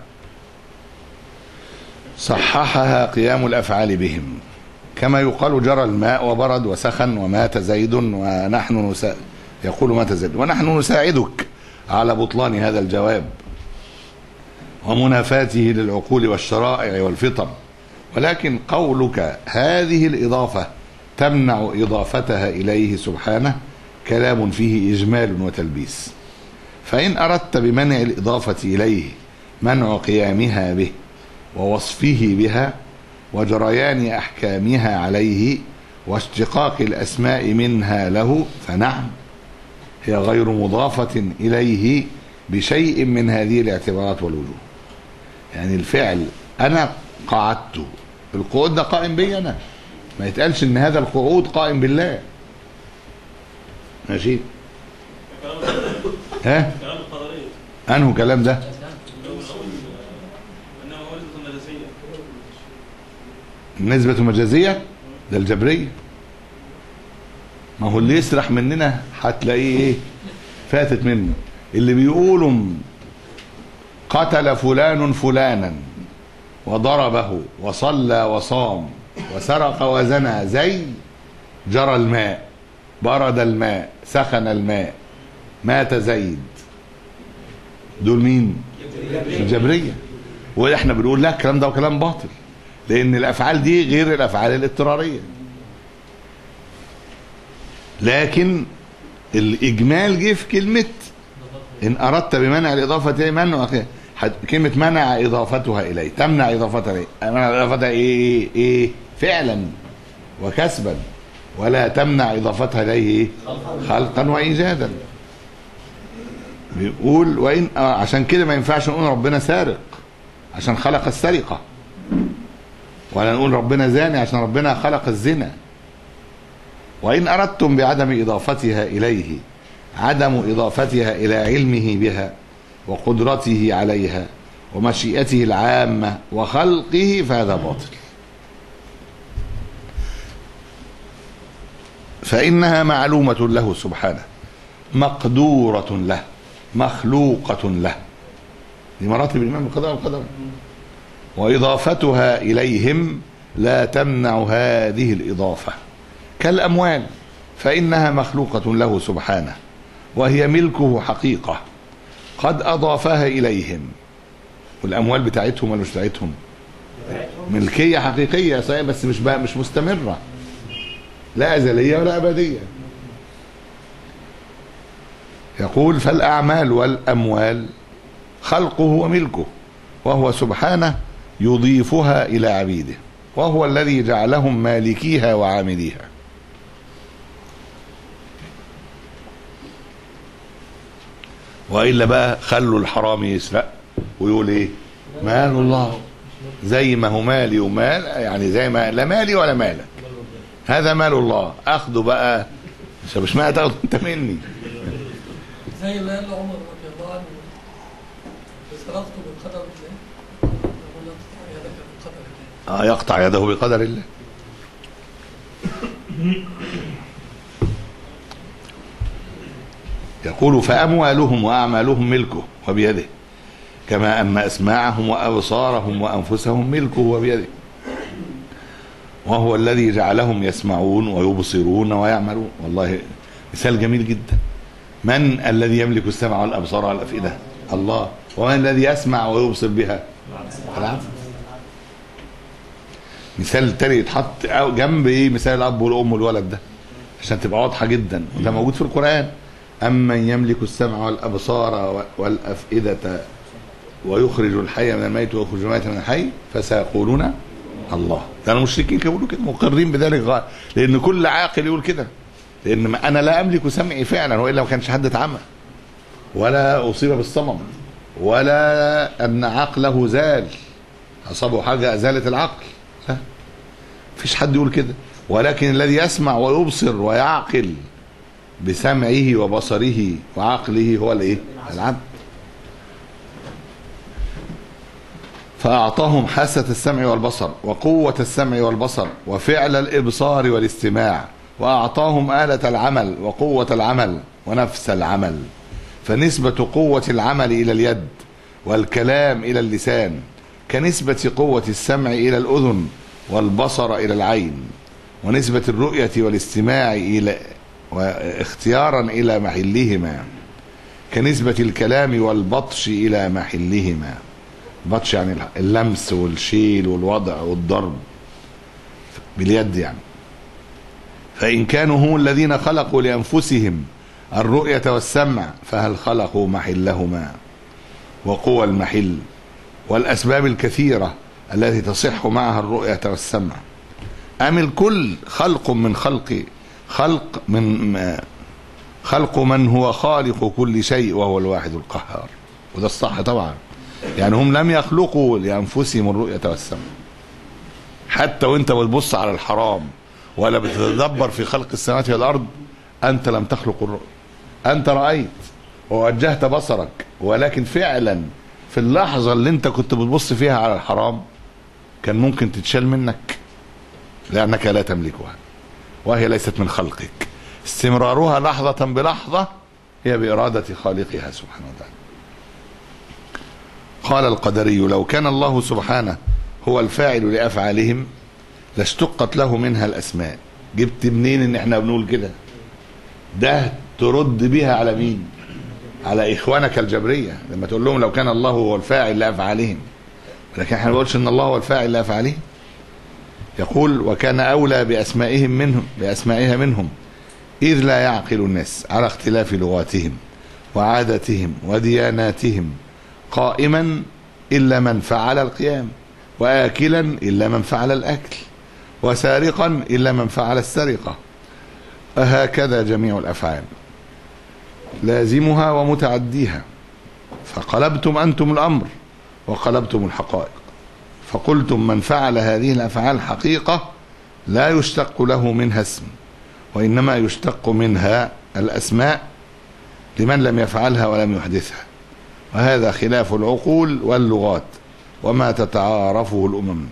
صححها قيام الافعال بهم كما يقال جرى الماء وبرد وسخن ومات زيد ونحن نسا يقول مات زيد ونحن نساعدك على بطلان هذا الجواب ومنافاته للعقول والشرائع والفطر ولكن قولك هذه الإضافة تمنع إضافتها إليه سبحانه كلام فيه إجمال وتلبيس فإن أردت بمنع الإضافة إليه منع قيامها به ووصفه بها وجريان أحكامها عليه واشتقاق الأسماء منها له فنعم هي غير مضافة إليه بشيء من هذه الاعتبارات والوجوه يعني الفعل أنا قعدت القعود ده قائم بي انا ما يتقالش ان هذا القعود قائم بالله ماشي ها كلام القدرية انه كلام ده انه هو نسبة مجازية نسبة مجازية ده الجبرية ما هو اللي يسرح مننا هتلاقيه ايه فاتت منه اللي بيقولوا قتل فلان فلانا وضربه وصلى وصام وسرق وزنى زي جرى الماء برد الماء سخن الماء مات زيد دول مين الجبرية واحنا بنقول لا الكلام ده وكلام باطل لان الافعال دي غير الافعال الاضطراريه لكن الاجمال جه في كلمه ان اردت بمنع الاضافه منع حد- كلمه منع اضافتها اليه تمنع اضافتها اليه منع اضافتها ايه ايه ايه فعلا وكسبا ولا تمنع اضافتها اليه ايه خلقا وايجادا بيقول وان آه عشان كده ما ينفعش نقول ربنا سارق عشان خلق السرقه ولا نقول ربنا زاني عشان ربنا خلق الزنا وإن أردتم بعدم إضافتها إليه عدم إضافتها إلى علمه بها وقدرته عليها ومشيئته العامة وخلقه فهذا باطل فإنها معلومة له سبحانه مقدورة له مخلوقة له دي مراتب الإمام القضاء والقدر وإضافتها إليهم لا تمنع هذه الإضافة كالأموال فإنها مخلوقة له سبحانه وهي ملكه حقيقة قد أضافها إليهم والأموال بتاعتهم ولا مش بتاعتهم ملكية حقيقية صحيح بس مش بقى مش مستمرة لا أزلية ولا أبدية يقول فالأعمال والأموال خلقه وملكه وهو سبحانه يضيفها إلى عبيده وهو الذي جعلهم مالكيها وعامليها وإلا بقى خلوا الحرامي يسرق ويقول إيه مال الله زي ما هو مالي ومال يعني زي ما لا مالي ولا مالك هذا مال الله أخده بقى مش مش ما تاخده أنت مني زي ما قال عمر رضي الله عنه سرقت بقدر الله يقول لا تقطع يدك بقدر الله آه يقطع يده بقدر الله يقول فأموالهم وأعمالهم ملكه وبيده كما أن أسماعهم وأبصارهم وأنفسهم ملكه وبيده وهو الذي جعلهم يسمعون ويبصرون ويعملون والله مثال جميل جدا من الذي يملك السمع والأبصار والأفئدة الله ومن الذي يسمع ويبصر بها العبد مثال تاني يتحط جنب ايه مثال الاب والام والولد ده عشان تبقى واضحه جدا وده موجود في القران امن يملك السمع والابصار والافئده ويخرج الحي من الميت ويخرج الميت من الحي فسيقولون الله ده المشركين كانوا بيقولوا كده مقرين بذلك غاية لان كل عاقل يقول كده لان ما- انا لا املك سمعي فعلا والا ما كانش حد اتعمى ولا اصيب بالصمم ولا ان عقله زال اصابه حاجه ازالت العقل لا مفيش حد يقول كده ولكن الذي يسمع ويبصر ويعقل بسمعه وبصره وعقله هو الايه العبد فأعطاهم حاسة السمع والبصر وقوة السمع والبصر وفعل الإبصار والاستماع وأعطاهم آلة العمل وقوة العمل ونفس العمل فنسبة قوة العمل إلى اليد والكلام إلى اللسان كنسبة قوة السمع إلى الأذن والبصر إلى العين ونسبة الرؤية والاستماع إلى واختيارا إلى محلهما كنسبة الكلام والبطش إلى محلهما بطش يعني اللمس والشيل والوضع والضرب باليد يعني فإن كانوا هم الذين خلقوا لأنفسهم الرؤية والسمع فهل خلقوا محلهما وقوى المحل والأسباب الكثيرة التي تصح معها الرؤية والسمع أم الكل خلق من خلق خلق من ما- خلق من هو خالق كل شيء وهو الواحد القهار وده الصح طبعا يعني هم لم يخلقوا لأنفسهم الرؤية والسمع حتى وانت بتبص على الحرام ولا بتتدبر في خلق السماوات والارض انت لم تخلق الرؤيا انت رايت ووجهت بصرك ولكن فعلا في اللحظه اللي انت كنت بتبص فيها على الحرام كان ممكن تتشال منك لانك لا تملكها وهي ليست من خلقك استمرارها لحظه بلحظه هي باراده خالقها سبحانه وتعالى قال القدري لو كان الله سبحانه هو الفاعل لافعالهم لاشتقت له منها الاسماء جبت منين ان احنا بنقول كده ده ترد بيها على مين على اخوانك الجبريه لما تقول لهم لو كان الله هو الفاعل لافعالهم لكن احنا ما بنقولش ان الله هو الفاعل لافعالهم يقول وكان اولى باسمائهم منهم باسمائها منهم اذ لا يعقل الناس على اختلاف لغاتهم وعاداتهم ودياناتهم قائما الا من فعل القيام واكلا الا من فعل الاكل وسارقا الا من فعل السرقه أهكذا جميع الافعال لازمها ومتعديها فقلبتم انتم الامر وقلبتم الحقائق فقلتم من فعل هذه الافعال حقيقه لا يشتق له منها اسم وانما يشتق منها الاسماء لمن لم يفعلها ولم يحدثها وهذا خلاف العقول واللغات وما تتعارفه الامم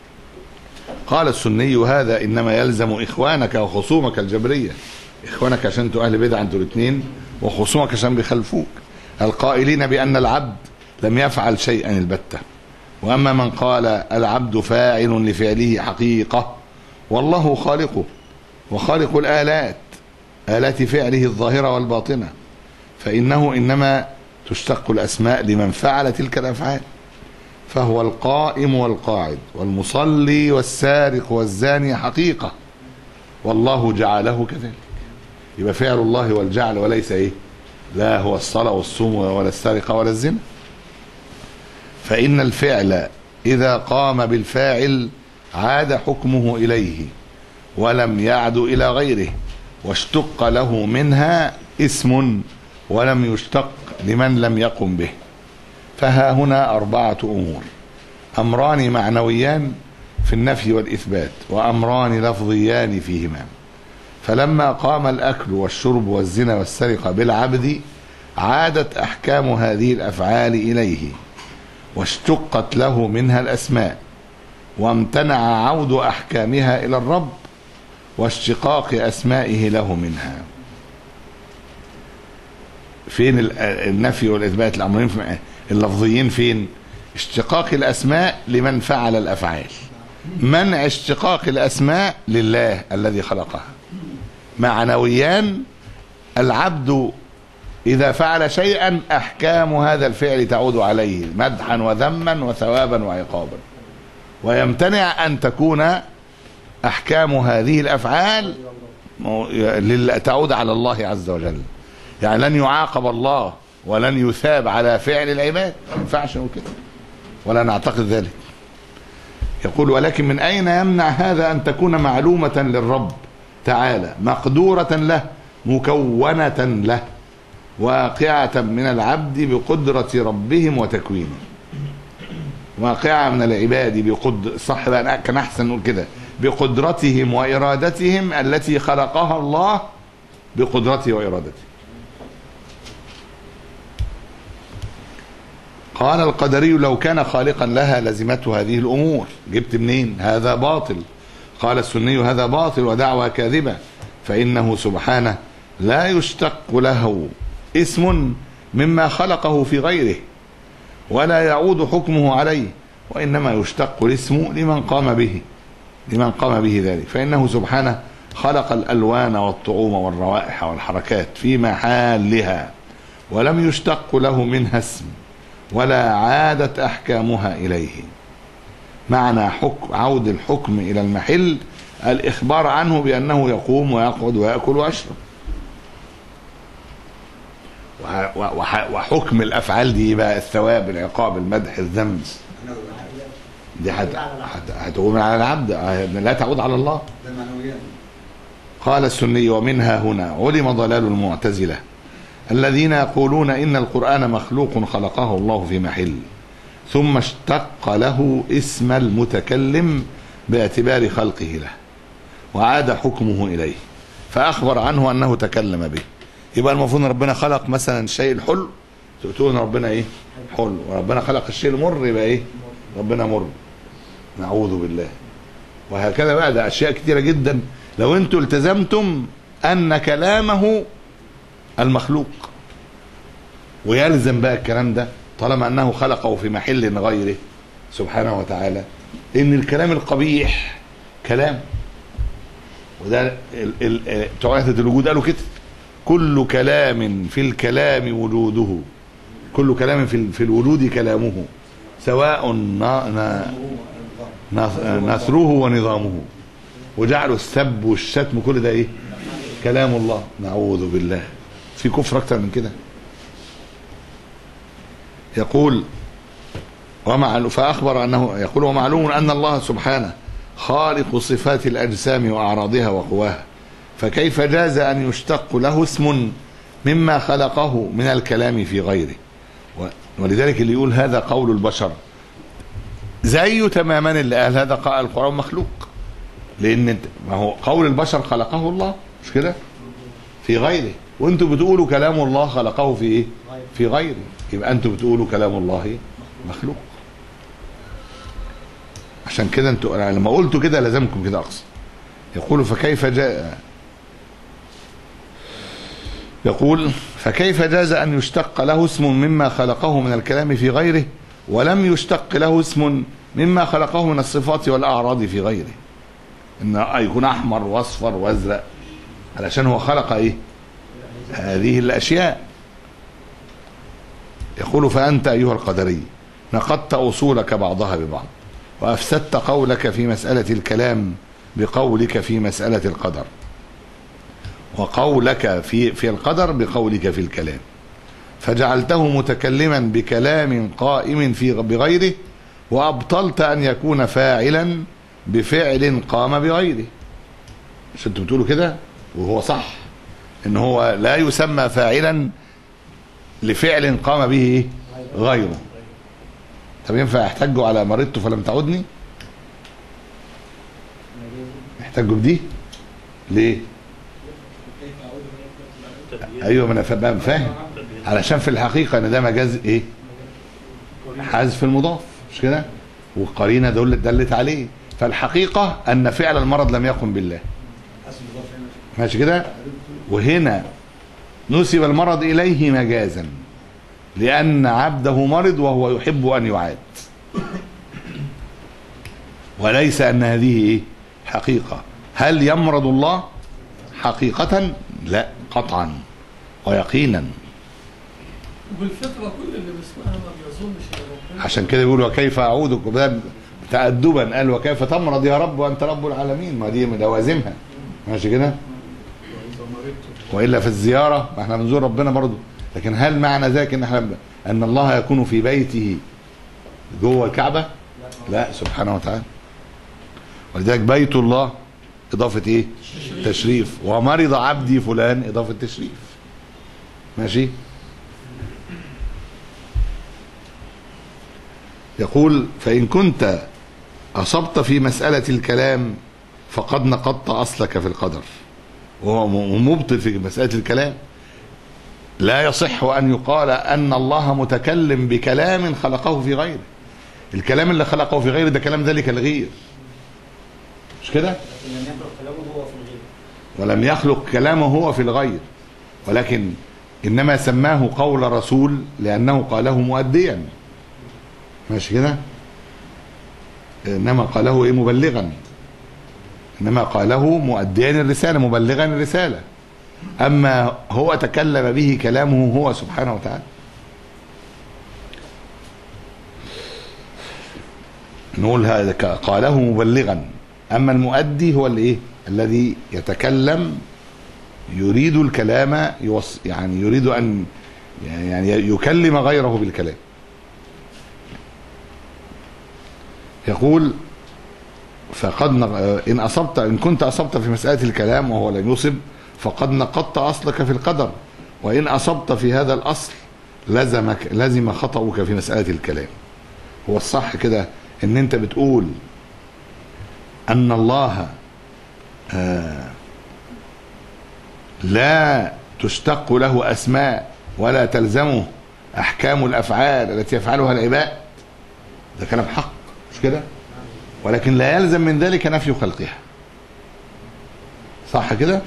قال السني هذا انما يلزم اخوانك وخصومك الجبريه اخوانك عشان انتوا اهل بدعه انتوا الاثنين وخصومك عشان بيخالفوك القائلين بان العبد لم يفعل شيئا البته واما من قال العبد فاعل لفعله حقيقه والله خالقه وخالق الالات الات فعله الظاهره والباطنه فانه انما تشتق الاسماء لمن فعل تلك الافعال فهو القائم والقاعد والمصلي والسارق والزاني حقيقه والله جعله كذلك يبقى فعل الله والجعل وليس ايه لا هو الصلاه والصوم ولا السرقه ولا الزنا فان الفعل اذا قام بالفاعل عاد حكمه اليه ولم يعد الى غيره واشتق له منها اسم ولم يشتق لمن لم يقم به فها هنا أربعة أمور أمران معنويان في النفي والإثبات وأمران لفظيان فيهما فلما قام الأكل والشرب والزنا والسرقة بالعبد عادت أحكام هذه الأفعال إليه واشتقت له منها الأسماء وامتنع عود أحكامها إلى الرب واشتقاق أسمائه له منها فين ال- النفي والإثبات الأمرين في اللفظيين فين اشتقاق الأسماء لمن فعل الأفعال منع اشتقاق الأسماء لله الذي خلقها معنويان العبد إذا فعل شيئا أحكام هذا الفعل تعود عليه مدحا وذما وثوابا وعقابا ويمتنع أن تكون أحكام هذه الأفعال مو- لل- تعود على الله عز وجل يعني لن يعاقب الله ولن يثاب على فعل العباد ما ينفعش نقول كده ولا نعتقد ذلك يقول ولكن من أين يمنع هذا أن تكون معلومة للرب تعالى مقدورة له مكونة له واقعة من العبد بقدرة ربهم وتكوينه واقعة من العباد بقد صح بقى كان أحسن نقول كده بقدرتهم وإرادتهم التي خلقها الله بقدرته وإرادته قال القدري لو كان خالقا لها لزمته هذه الامور جبت منين هذا باطل قال السني هذا باطل ودعوى كاذبه فانه سبحانه لا يشتق له اسم مما خلقه في غيره ولا يعود حكمه عليه وانما يشتق الاسم لمن قام به لمن قام به ذلك فانه سبحانه خلق الالوان والطعوم والروائح والحركات في محلها ولم يشتق له منها اسم ولا عادت احكامها اليه معنى حكم عود الحكم الى المحل الاخبار عنه بانه يقوم ويقعد وياكل ويشرب وح- وح- وحكم الافعال دي بقى الثواب العقاب المدح الذم دي هت- هت- هتقوم على العبد آه، لا تعود على الله ده معنويات قال السني ومنها هنا علم ضلال المعتزلة الذين يقولون إن القرآن مخلوق خلقه الله في محل ثم اشتق له اسم المتكلم باعتبار خلقه له وعاد حكمه إليه فأخبر عنه أنه تكلم به يبقى المفروض ان ربنا خلق مثلا الشيء الحلو تقول ان ربنا ايه حلو وربنا خلق الشيء المر يبقى ايه ربنا مر نعوذ بالله وهكذا بقى ده اشياء كتيره جدا لو انتم التزمتم ان كلامه المخلوق ويلزم بقى الكلام ده طالما انه خلقه في محل غيره سبحانه وتعالى ان الكلام القبيح كلام وده ال- ال- بتوع وحدة الوجود قالوا كده كل كلام في الكلام وجوده كل كلام في ال- في الوجود كلامه سواء نا- نا- نث- نثره ونظامه وجعلوا السب والشتم كل ده ايه كلام الله نعوذ بالله في كفر اكتر من كده يقول ومع فاخبر انه يقول ومعلوم ان الله سبحانه خالق صفات الاجسام واعراضها وقواها فكيف جاز ان يشتق له اسم مما خلقه من الكلام في غيره و- ولذلك اللي يقول هذا قول البشر زيه تماما اللي قال هذا قال القرآن مخلوق لأن انت- ما هو قول البشر خلقه الله مش كده في غيره وانتم بتقولوا كلام الله خلقه في ايه في غيره يبقى انتم بتقولوا كلام الله مخلوق عشان كده انتوا أنا لما قلتوا كده لازمكم كده اقصد يقول فكيف جاء يقول فكيف جاز أن يشتق له اسم مما خلقه من الكلام في غيره ولم يشتق له اسم مما خلقه من الصفات والأعراض في غيره إن يكون أحمر وأصفر وأزرق علشان هو خلق إيه هذه الأشياء يقول فأنت أيها القدري نقضت أصولك بعضها ببعض وأفسدت قولك في مسألة الكلام بقولك في مسألة القدر وقولك في في القدر بقولك في الكلام فجعلته متكلما بكلام قائم في بغيره وابطلت ان يكون فاعلا بفعل قام بغيره مش انتوا بتقولوا كده وهو صح ان هو لا يسمى فاعلا لفعل قام به إيه؟ غيره طب ينفع يحتجوا على مرضت فلم تعدني يحتجوا بدي ليه ايوه ما انا فاهم فاهم علشان في الحقيقه ان ده مجاز ايه حذف المضاف مش كده والقرينه دل دلت عليه فالحقيقه ان فعل المرض لم يقم بالله حسب الله فعلا ماشي كده وهنا نسب المرض اليه مجازا لان عبده مرض وهو يحب ان يعاد وليس ان هذه ايه حقيقه هل يمرض الله حقيقه لا قطعا ويقينا وبالفطره كل اللي بيسمعها ما بيظنش ان ربنا عشان كده بيقول وكيف اعودك وده تأدبا قال وكيف تمرض يا رب وانت رب العالمين ما دي من لوازمها ماشي كده والا في الزياره ما احنا بنزور ربنا برضه لكن هل معنى ذلك ان احنا ان الله يكون في بيته جوه الكعبه لا سبحانه وتعالى ولذلك بيت الله اضافه ايه تشريف ومرض عبدي فلان اضافه تشريف ماشي يقول فإن كنت أصبت في مسألة الكلام فقد نقضت أصلك في القدر وهو م- مبطل في مسألة الكلام لا يصح أن يقال أن الله متكلم بكلام خلقه في غيره الكلام اللي خلقه في غيره ده كلام ذلك الغير مش كده لكن لم يخلق كلامه هو في الغيب ولم يخلق كلامه هو في الغير ولكن إنما سماه قول رسول لأنه قاله مؤديا ماشي كده إنما قاله إيه مبلغا إنما قاله مؤديا الرسالة مبلغا الرسالة أما هو تكلم به كلامه هو سبحانه وتعالى نقول هذا ك- قاله مبلغا أما المؤدي هو الإيه الذي يتكلم يريد الكلام يوص يعني يريد أن يعني يكلم غيره بالكلام يقول فقد نق- إن أصبت إن كنت أصبت في مسألة الكلام وهو لم يصب فقد نقضت أصلك في القدر وإن أصبت في هذا الأصل لزمك لزم خطأك في مسألة الكلام هو الصح كده إن أنت بتقول أن الله آه، لا تشتق له أسماء ولا تلزمه أحكام الأفعال التي يفعلها العباد ده كلام حق مش كده ولكن لا يلزم من ذلك نفي خلقها صح كده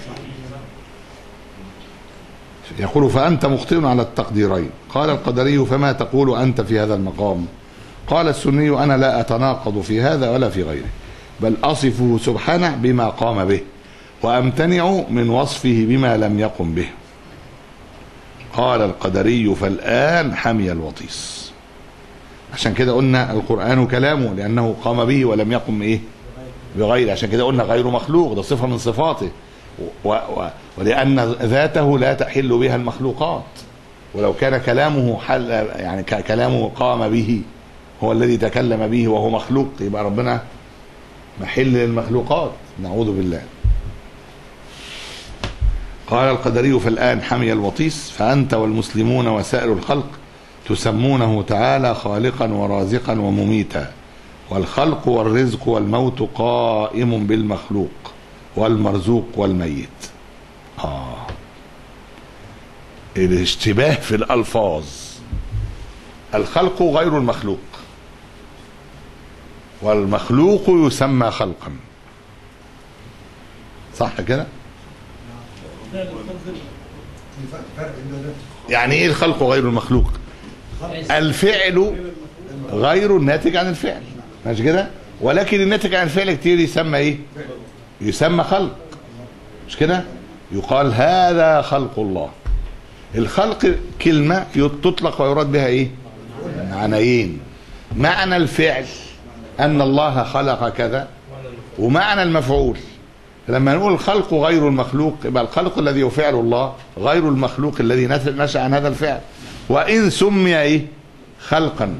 يقول فأنت مخطئ على التقديرين قال القدري فما تقول أنت في هذا المقام قال السني أنا لا أتناقض في هذا ولا في غيره بل أصفه سبحانه بما قام به وأمتنع من وصفه بما لم يقم به قال القدري فالآن حمي الوطيس عشان كده قلنا القرآن كلامه لأنه قام به ولم يقم إيه بغيره عشان كده قلنا غير مخلوق ده صفة من صفاته و و ولأن ذاته لا تحل بها المخلوقات ولو كان كلامه حل يعني ك- كلامه قام به هو الذي تكلم به وهو مخلوق يبقى ربنا محل للمخلوقات نعوذ بالله قال القدري فالآن حمي الوطيس فأنت والمسلمون وسائر الخلق تسمونه تعالى خالقا ورازقا ومميتا والخلق والرزق والموت قائم بالمخلوق والمرزوق والميت آه الاشتباه في الألفاظ الخلق غير المخلوق والمخلوق يسمى خلقا صح كده يعني ايه الخلق غير المخلوق الفعل غير الناتج عن الفعل ماشي كده ولكن الناتج عن الفعل كتير يسمى ايه يسمى خلق مش كده يقال هذا خلق الله الخلق كلمة تطلق ويراد بها ايه معنيين معنى الفعل ان الله خلق كذا ومعنى المفعول لما نقول الخلق غير المخلوق يبقى الخلق الذي يفعل الله غير المخلوق الذي نشأ عن هذا الفعل وإن سمي إيه خلقا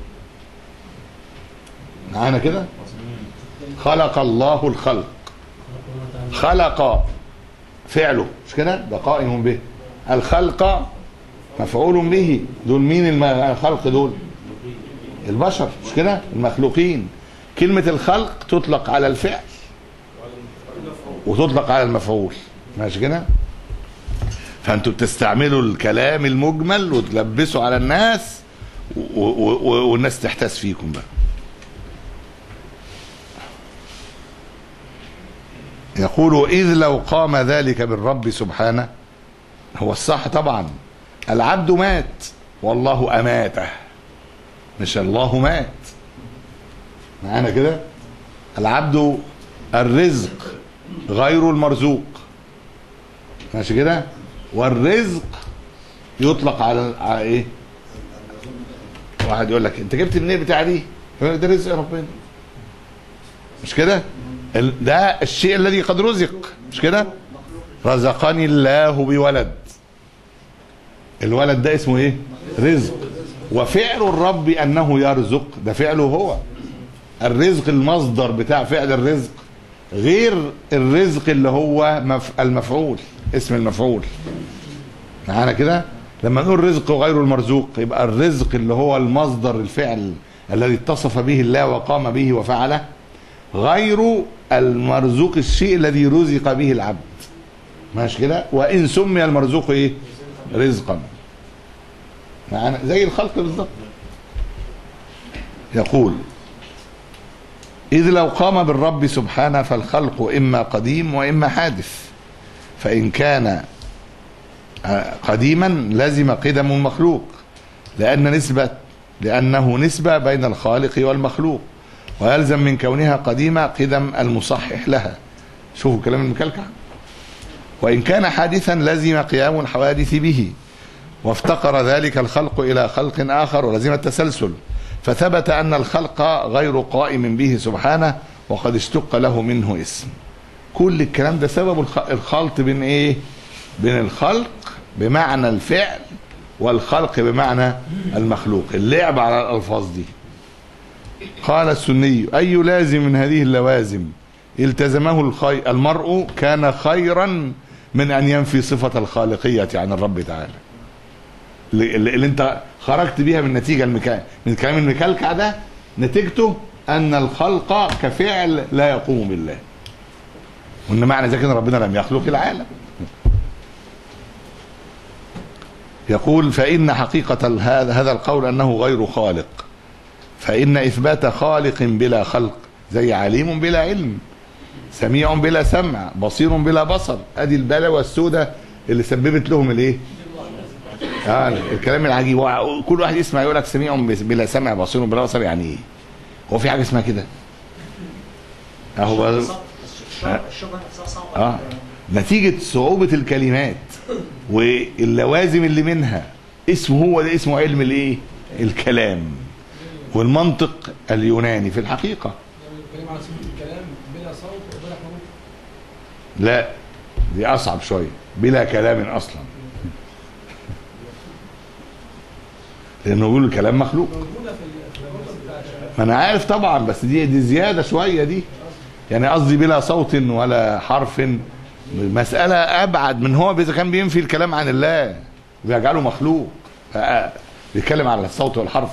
معانا كده خلق الله الخلق خلق فعله مش كده ده قائم به الخلق مفعول به دول مين الم- الخلق دول البشر مش كده المخلوقين كلمة الخلق تطلق على الفعل وتطلق على المفعول ماشي كده فانتوا بتستعملوا الكلام المجمل وتلبسوا على الناس و- و- و- والناس تحتاس فيكم بقى يقول إذ لو قام ذلك بالرب سبحانه هو الصح طبعا العبد مات والله أماته مش الله مات معانا كده العبد الرزق غير المرزوق ماشي كده والرزق يطلق على على ايه واحد يقول لك انت جبت منين بتاع دي يقول لك ده رزق ربنا مش كده ال- ده الشيء الذي قد رزق مش كده رزقني الله بولد الولد ده اسمه ايه رزق وفعل الرب انه يرزق ده فعله هو الرزق المصدر بتاع فعل الرزق غير الرزق اللي هو مف... المفعول اسم المفعول معانا كده لما نقول رزق غير المرزوق يبقى الرزق اللي هو المصدر الفعل الذي اتصف به الله وقام به وفعله غير المرزوق الشيء الذي رزق به العبد ماشي كده وان سمي المرزوق ايه رزقا معانا زي الخلق بالظبط يقول إذ لو قام بالرب سبحانه فالخلق إما قديم وإما حادث فإن كان آه، قديما لزم قدم المخلوق لأن نسبة لأنه نسبة بين الخالق والمخلوق ويلزم من كونها قديمة قدم المصحح لها شوفوا كلام المكلكع وإن كان حادثا لزم قيام الحوادث به وافتقر ذلك الخلق إلى خلق آخر ولزم التسلسل فثبت أن الخلق غير قائم به سبحانه وقد اشتق له منه اسم كل الكلام ده سبب الخ- الخلط بين ايه بين الخلق بمعنى الفعل والخلق بمعنى المخلوق اللعب على الألفاظ دي قال السني أي لازم من هذه اللوازم التزمه الخي... المرء كان خيرا من أن ينفي صفة الخالقية عن الرب تعالى اللي, اللي اللي انت خرجت بيها من نتيجة المكا... من كلام المكلكع ده نتيجته ان الخلق كفعل لا يقوم بالله وان معنى ذلك ان ربنا لم يخلق العالم يقول فان حقيقه هذا هذا القول انه غير خالق فان اثبات خالق بلا خلق زي عليم بلا علم سميع بلا سمع بصير بلا بصر ادي البلاوه السوداء اللي سببت لهم الايه اه الكلام العجيب وع- كل واحد يسمع يقول لك سميع بلا سمع بصير بلا بصر يعني ايه هو في حاجه اسمها كده اهو بقى- الشبهه الشبهة نفسها صعبه اه نتيجة صعوبة الكلمات واللوازم اللي منها اسمه هو ده اسمه علم الايه؟ الكلام والمنطق اليوناني في الحقيقة يعني الكلام على سبيل الكلام بلا صوت وبلا حروف لا دي أصعب شوية بلا كلام أصلا لأنه بيقول الكلام مخلوق موجوده في ال- في النص بتاع الشباب ما أنا عارف طبعا بس دي دي زيادة شوية دي يعني قصدي بلا صوت ولا حرف مسألة أبعد من هو إذا كان بينفي الكلام عن الله ويجعله مخلوق ف- بيتكلم على الصوت والحرف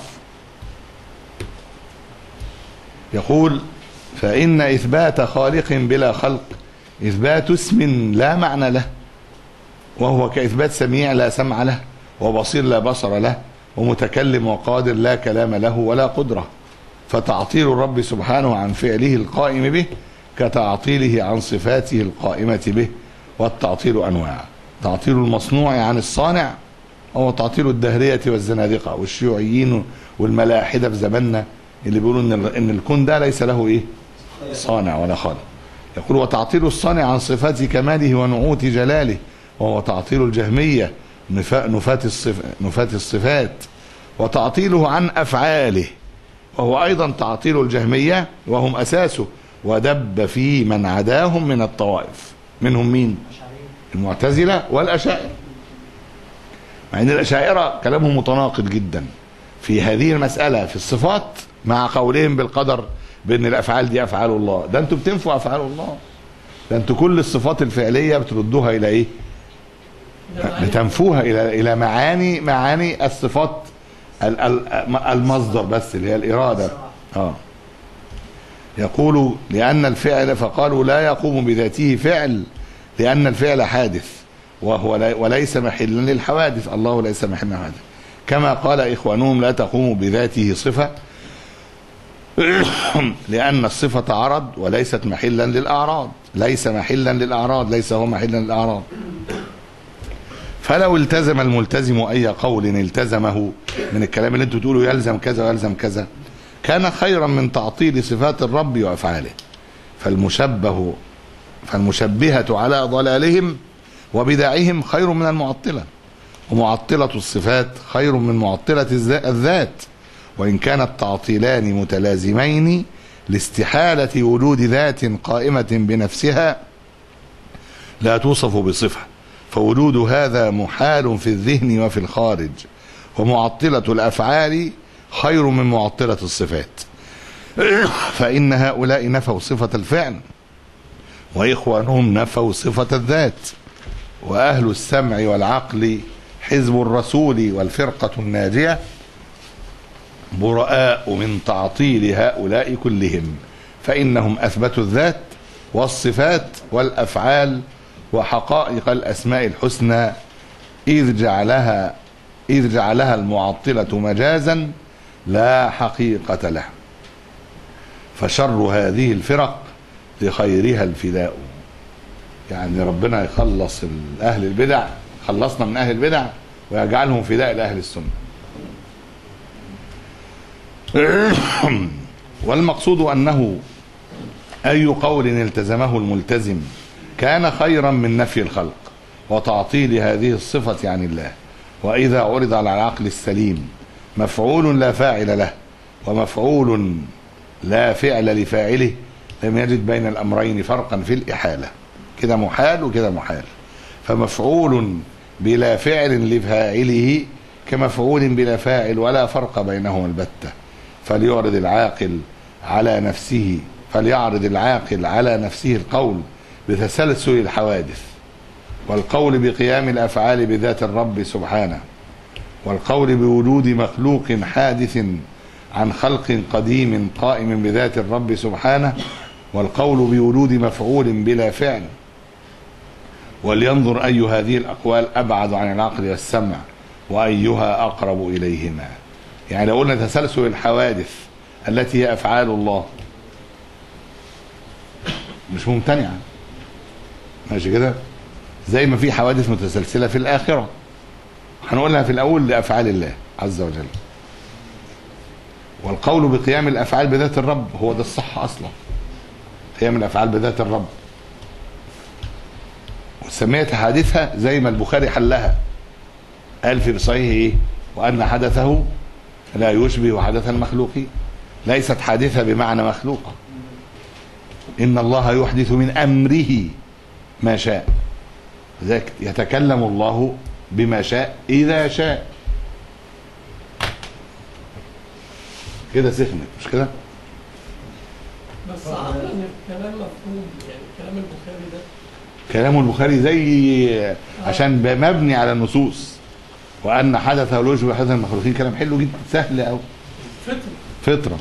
يقول فإن إثبات خالق بلا خلق إثبات اسم لا معنى له وهو كإثبات سميع لا سمع له وبصير لا بصر له ومتكلم وقادر لا كلام له ولا قدرة فتعطيل الرب سبحانه عن فعله القائم به كتعطيله عن صفاته القائمة به والتعطيل أنواع تعطيل المصنوع عن الصانع وهو تعطيل الدهرية والزنادقة والشيوعيين والملاحدة في زماننا اللي بيقولوا ان ال- ان الكون ده ليس له ايه صانع ولا خالق يقول وتعطيل الصانع عن صفات كماله ونعوت جلاله وهو تعطيل الجهمية نفاء نفاة الصف نفاة الصفات وتعطيله عن أفعاله وهو أيضا تعطيل الجهمية وهم أساسه ودب في من عداهم من الطوائف منهم مين المعتزلة والأشاعرة مع أن الأشاعرة كلامهم متناقض جدا في هذه المسألة في الصفات مع قولهم بالقدر بأن الأفعال دي أفعال الله ده أنتوا بتنفوا أفعال الله ده أنتوا كل الصفات الفعلية بتردوها إلى إيه بتنفوها إلى إلى معاني معاني الصفات ال- ال- المصدر بس اللي هي الإرادة اه يقول لأن الفعل فقالوا لا يقوم بذاته فعل لأن الفعل حادث وهو لا وليس محلا للحوادث الله ليس محلا للحوادث كما قال إخوانهم لا تقوم بذاته صفة لأن الصفة عرض وليست محلا للأعراض ليس محلا للأعراض ليس هو محلا للأعراض فلو التزم الملتزم أي قول التزمه من الكلام اللي انتوا تقولوا يلزم كذا ويلزم كذا كان خيرا من تعطيل صفات الرب وأفعاله فالمشبه فالمشبهة على ضلالهم وبدعهم خير من المعطلة ومعطلة الصفات خير من معطلة الذا- الذات وإن كان التعطيلان متلازمين لاستحالة وجود ذات قائمة بنفسها لا توصف بصفة فوجود هذا محال في الذهن وفي الخارج ومعطلة الأفعال خير من معطلة الصفات فإن هؤلاء نفوا صفة الفعل وإخوانهم نفوا صفة الذات وأهل السمع والعقل حزب الرسول والفرقة الناجية براء من تعطيل هؤلاء كلهم فإنهم أثبتوا الذات والصفات والأفعال وحقائق الأسماء الحسنى إذ جعلها إذ جعلها المعطلة مجازا لا حقيقة له فشر هذه الفرق لخيرها الفداء يعني ربنا يخلص ال- أهل البدع خلصنا من أهل البدع ويجعلهم فداء لأهل السنة والمقصود أنه أي قول التزمه الملتزم كان خيرا من نفي الخلق وتعطيل هذه الصفة عن الله وإذا عرض على العقل السليم مفعول لا فاعل له ومفعول لا فعل لفاعله لم يجد بين الأمرين فرقا في الإحالة كده محال وكده محال فمفعول بلا فعل لفاعله كمفعول بلا فاعل ولا فرق بينهما البتة فليعرض العاقل على نفسه فليعرض العاقل على نفسه القول بتسلسل الحوادث والقول بقيام الافعال بذات الرب سبحانه والقول بوجود مخلوق حادث عن خلق قديم قائم بذات الرب سبحانه والقول بولود مفعول بلا فعل ولينظر أي هذه الأقوال أبعد عن العقل والسمع وأيها أقرب إليهما يعني لو قلنا تسلسل الحوادث التي هي أفعال الله مش ممتنعة ماشي كده زي ما في حوادث متسلسلة في الآخرة هنقولها في الأول لأفعال الله عز وجل والقول بقيام الأفعال بذات الرب هو ده الصح أصلا قيام الأفعال بذات الرب وسميت حادثها زي ما البخاري حلها قال في صحيحه ايه وأن حدثه لا يشبه حدث المخلوقين ليست حادثة بمعنى مخلوقة إن الله يحدث من أمره ما شاء ذلك يتكلم الله بما شاء إذا شاء كده سخنت مش كده بس عقلا الكلام مفهوم يعني كلام البخاري ده كلام البخاري زي عشان مبني على النصوص وأن حدثه لا يشبه حدث المخلوقين كلام حلو جدا سهل أوي فطر فطرة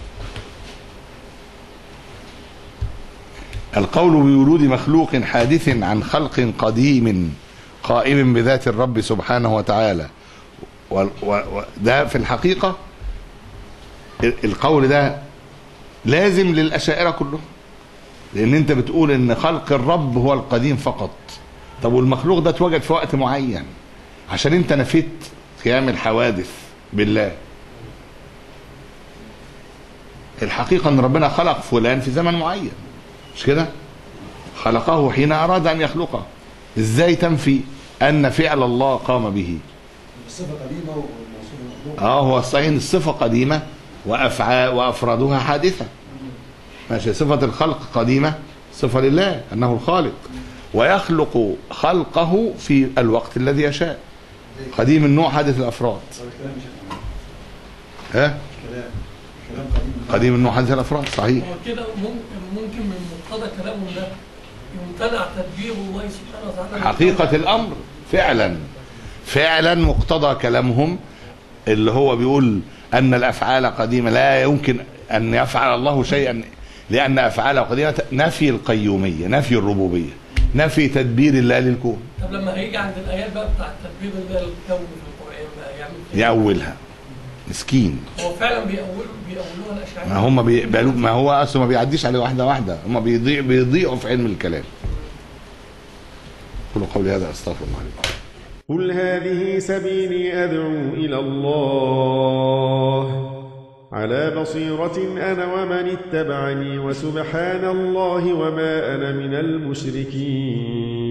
القول بولود مخلوق حادث عن خلق قديم قائم بذات الرب سبحانه وتعالى و- و- و- ده في الحقيقة ال- القول ده لازم للأشاعرة كلهم لأن أنت بتقول إن خلق الرب هو القديم فقط طب والمخلوق ده اتوجد في وقت معين عشان أنت نفيت قيام الحوادث بالله الحقيقة ان ربنا خلق فلان في زمن معين مش كده خلقه حين اراد ان يخلقه ازاي تنفي ان فعل الله قام به الصفه قديمه والموصوف المخلوق اه هو الصحيح ان الصفة قديمة وافعال وافرادها حادثة ماشي صفة الخلق قديمة صفة لله انه الخالق ويخلق خلقه في الوقت الذي يشاء قديم النوع حادث الافراد طب الكلام مش ها كلام كلام قديم قديم النوع حادث الافراد صحيح هو كده ممكن ممكن من مقتضى كلامهم ده يمتنع تدبير الله سبحانه وتعالى حقيقة الأمر فعلا فعلا مقتضى كلامهم اللي هو بيقول أن الأفعال قديمة لا يمكن أن يفعل الله شيئا لأن أفعاله قديمة نفي القيومية نفي الربوبية نفي تدبير الله للكون طب لما هيجي عند الايات بقى بتاعت تدبير الله للكون في القران بقى يعمل كده يأولها مسكين هو فعلا بيأولوا بيأولوها الاشاعره ما هم بيقبلوا ما هو أصله ما بيعديش عليه واحدة واحدة هم بيضيع بيضيعوا في علم الكلام قولوا قولي هذا أستغفر الله لكم قل هذه سبيلي أدعو إلى الله على بصيرة أنا ومن اتبعني وسبحان الله وما أنا من المشركين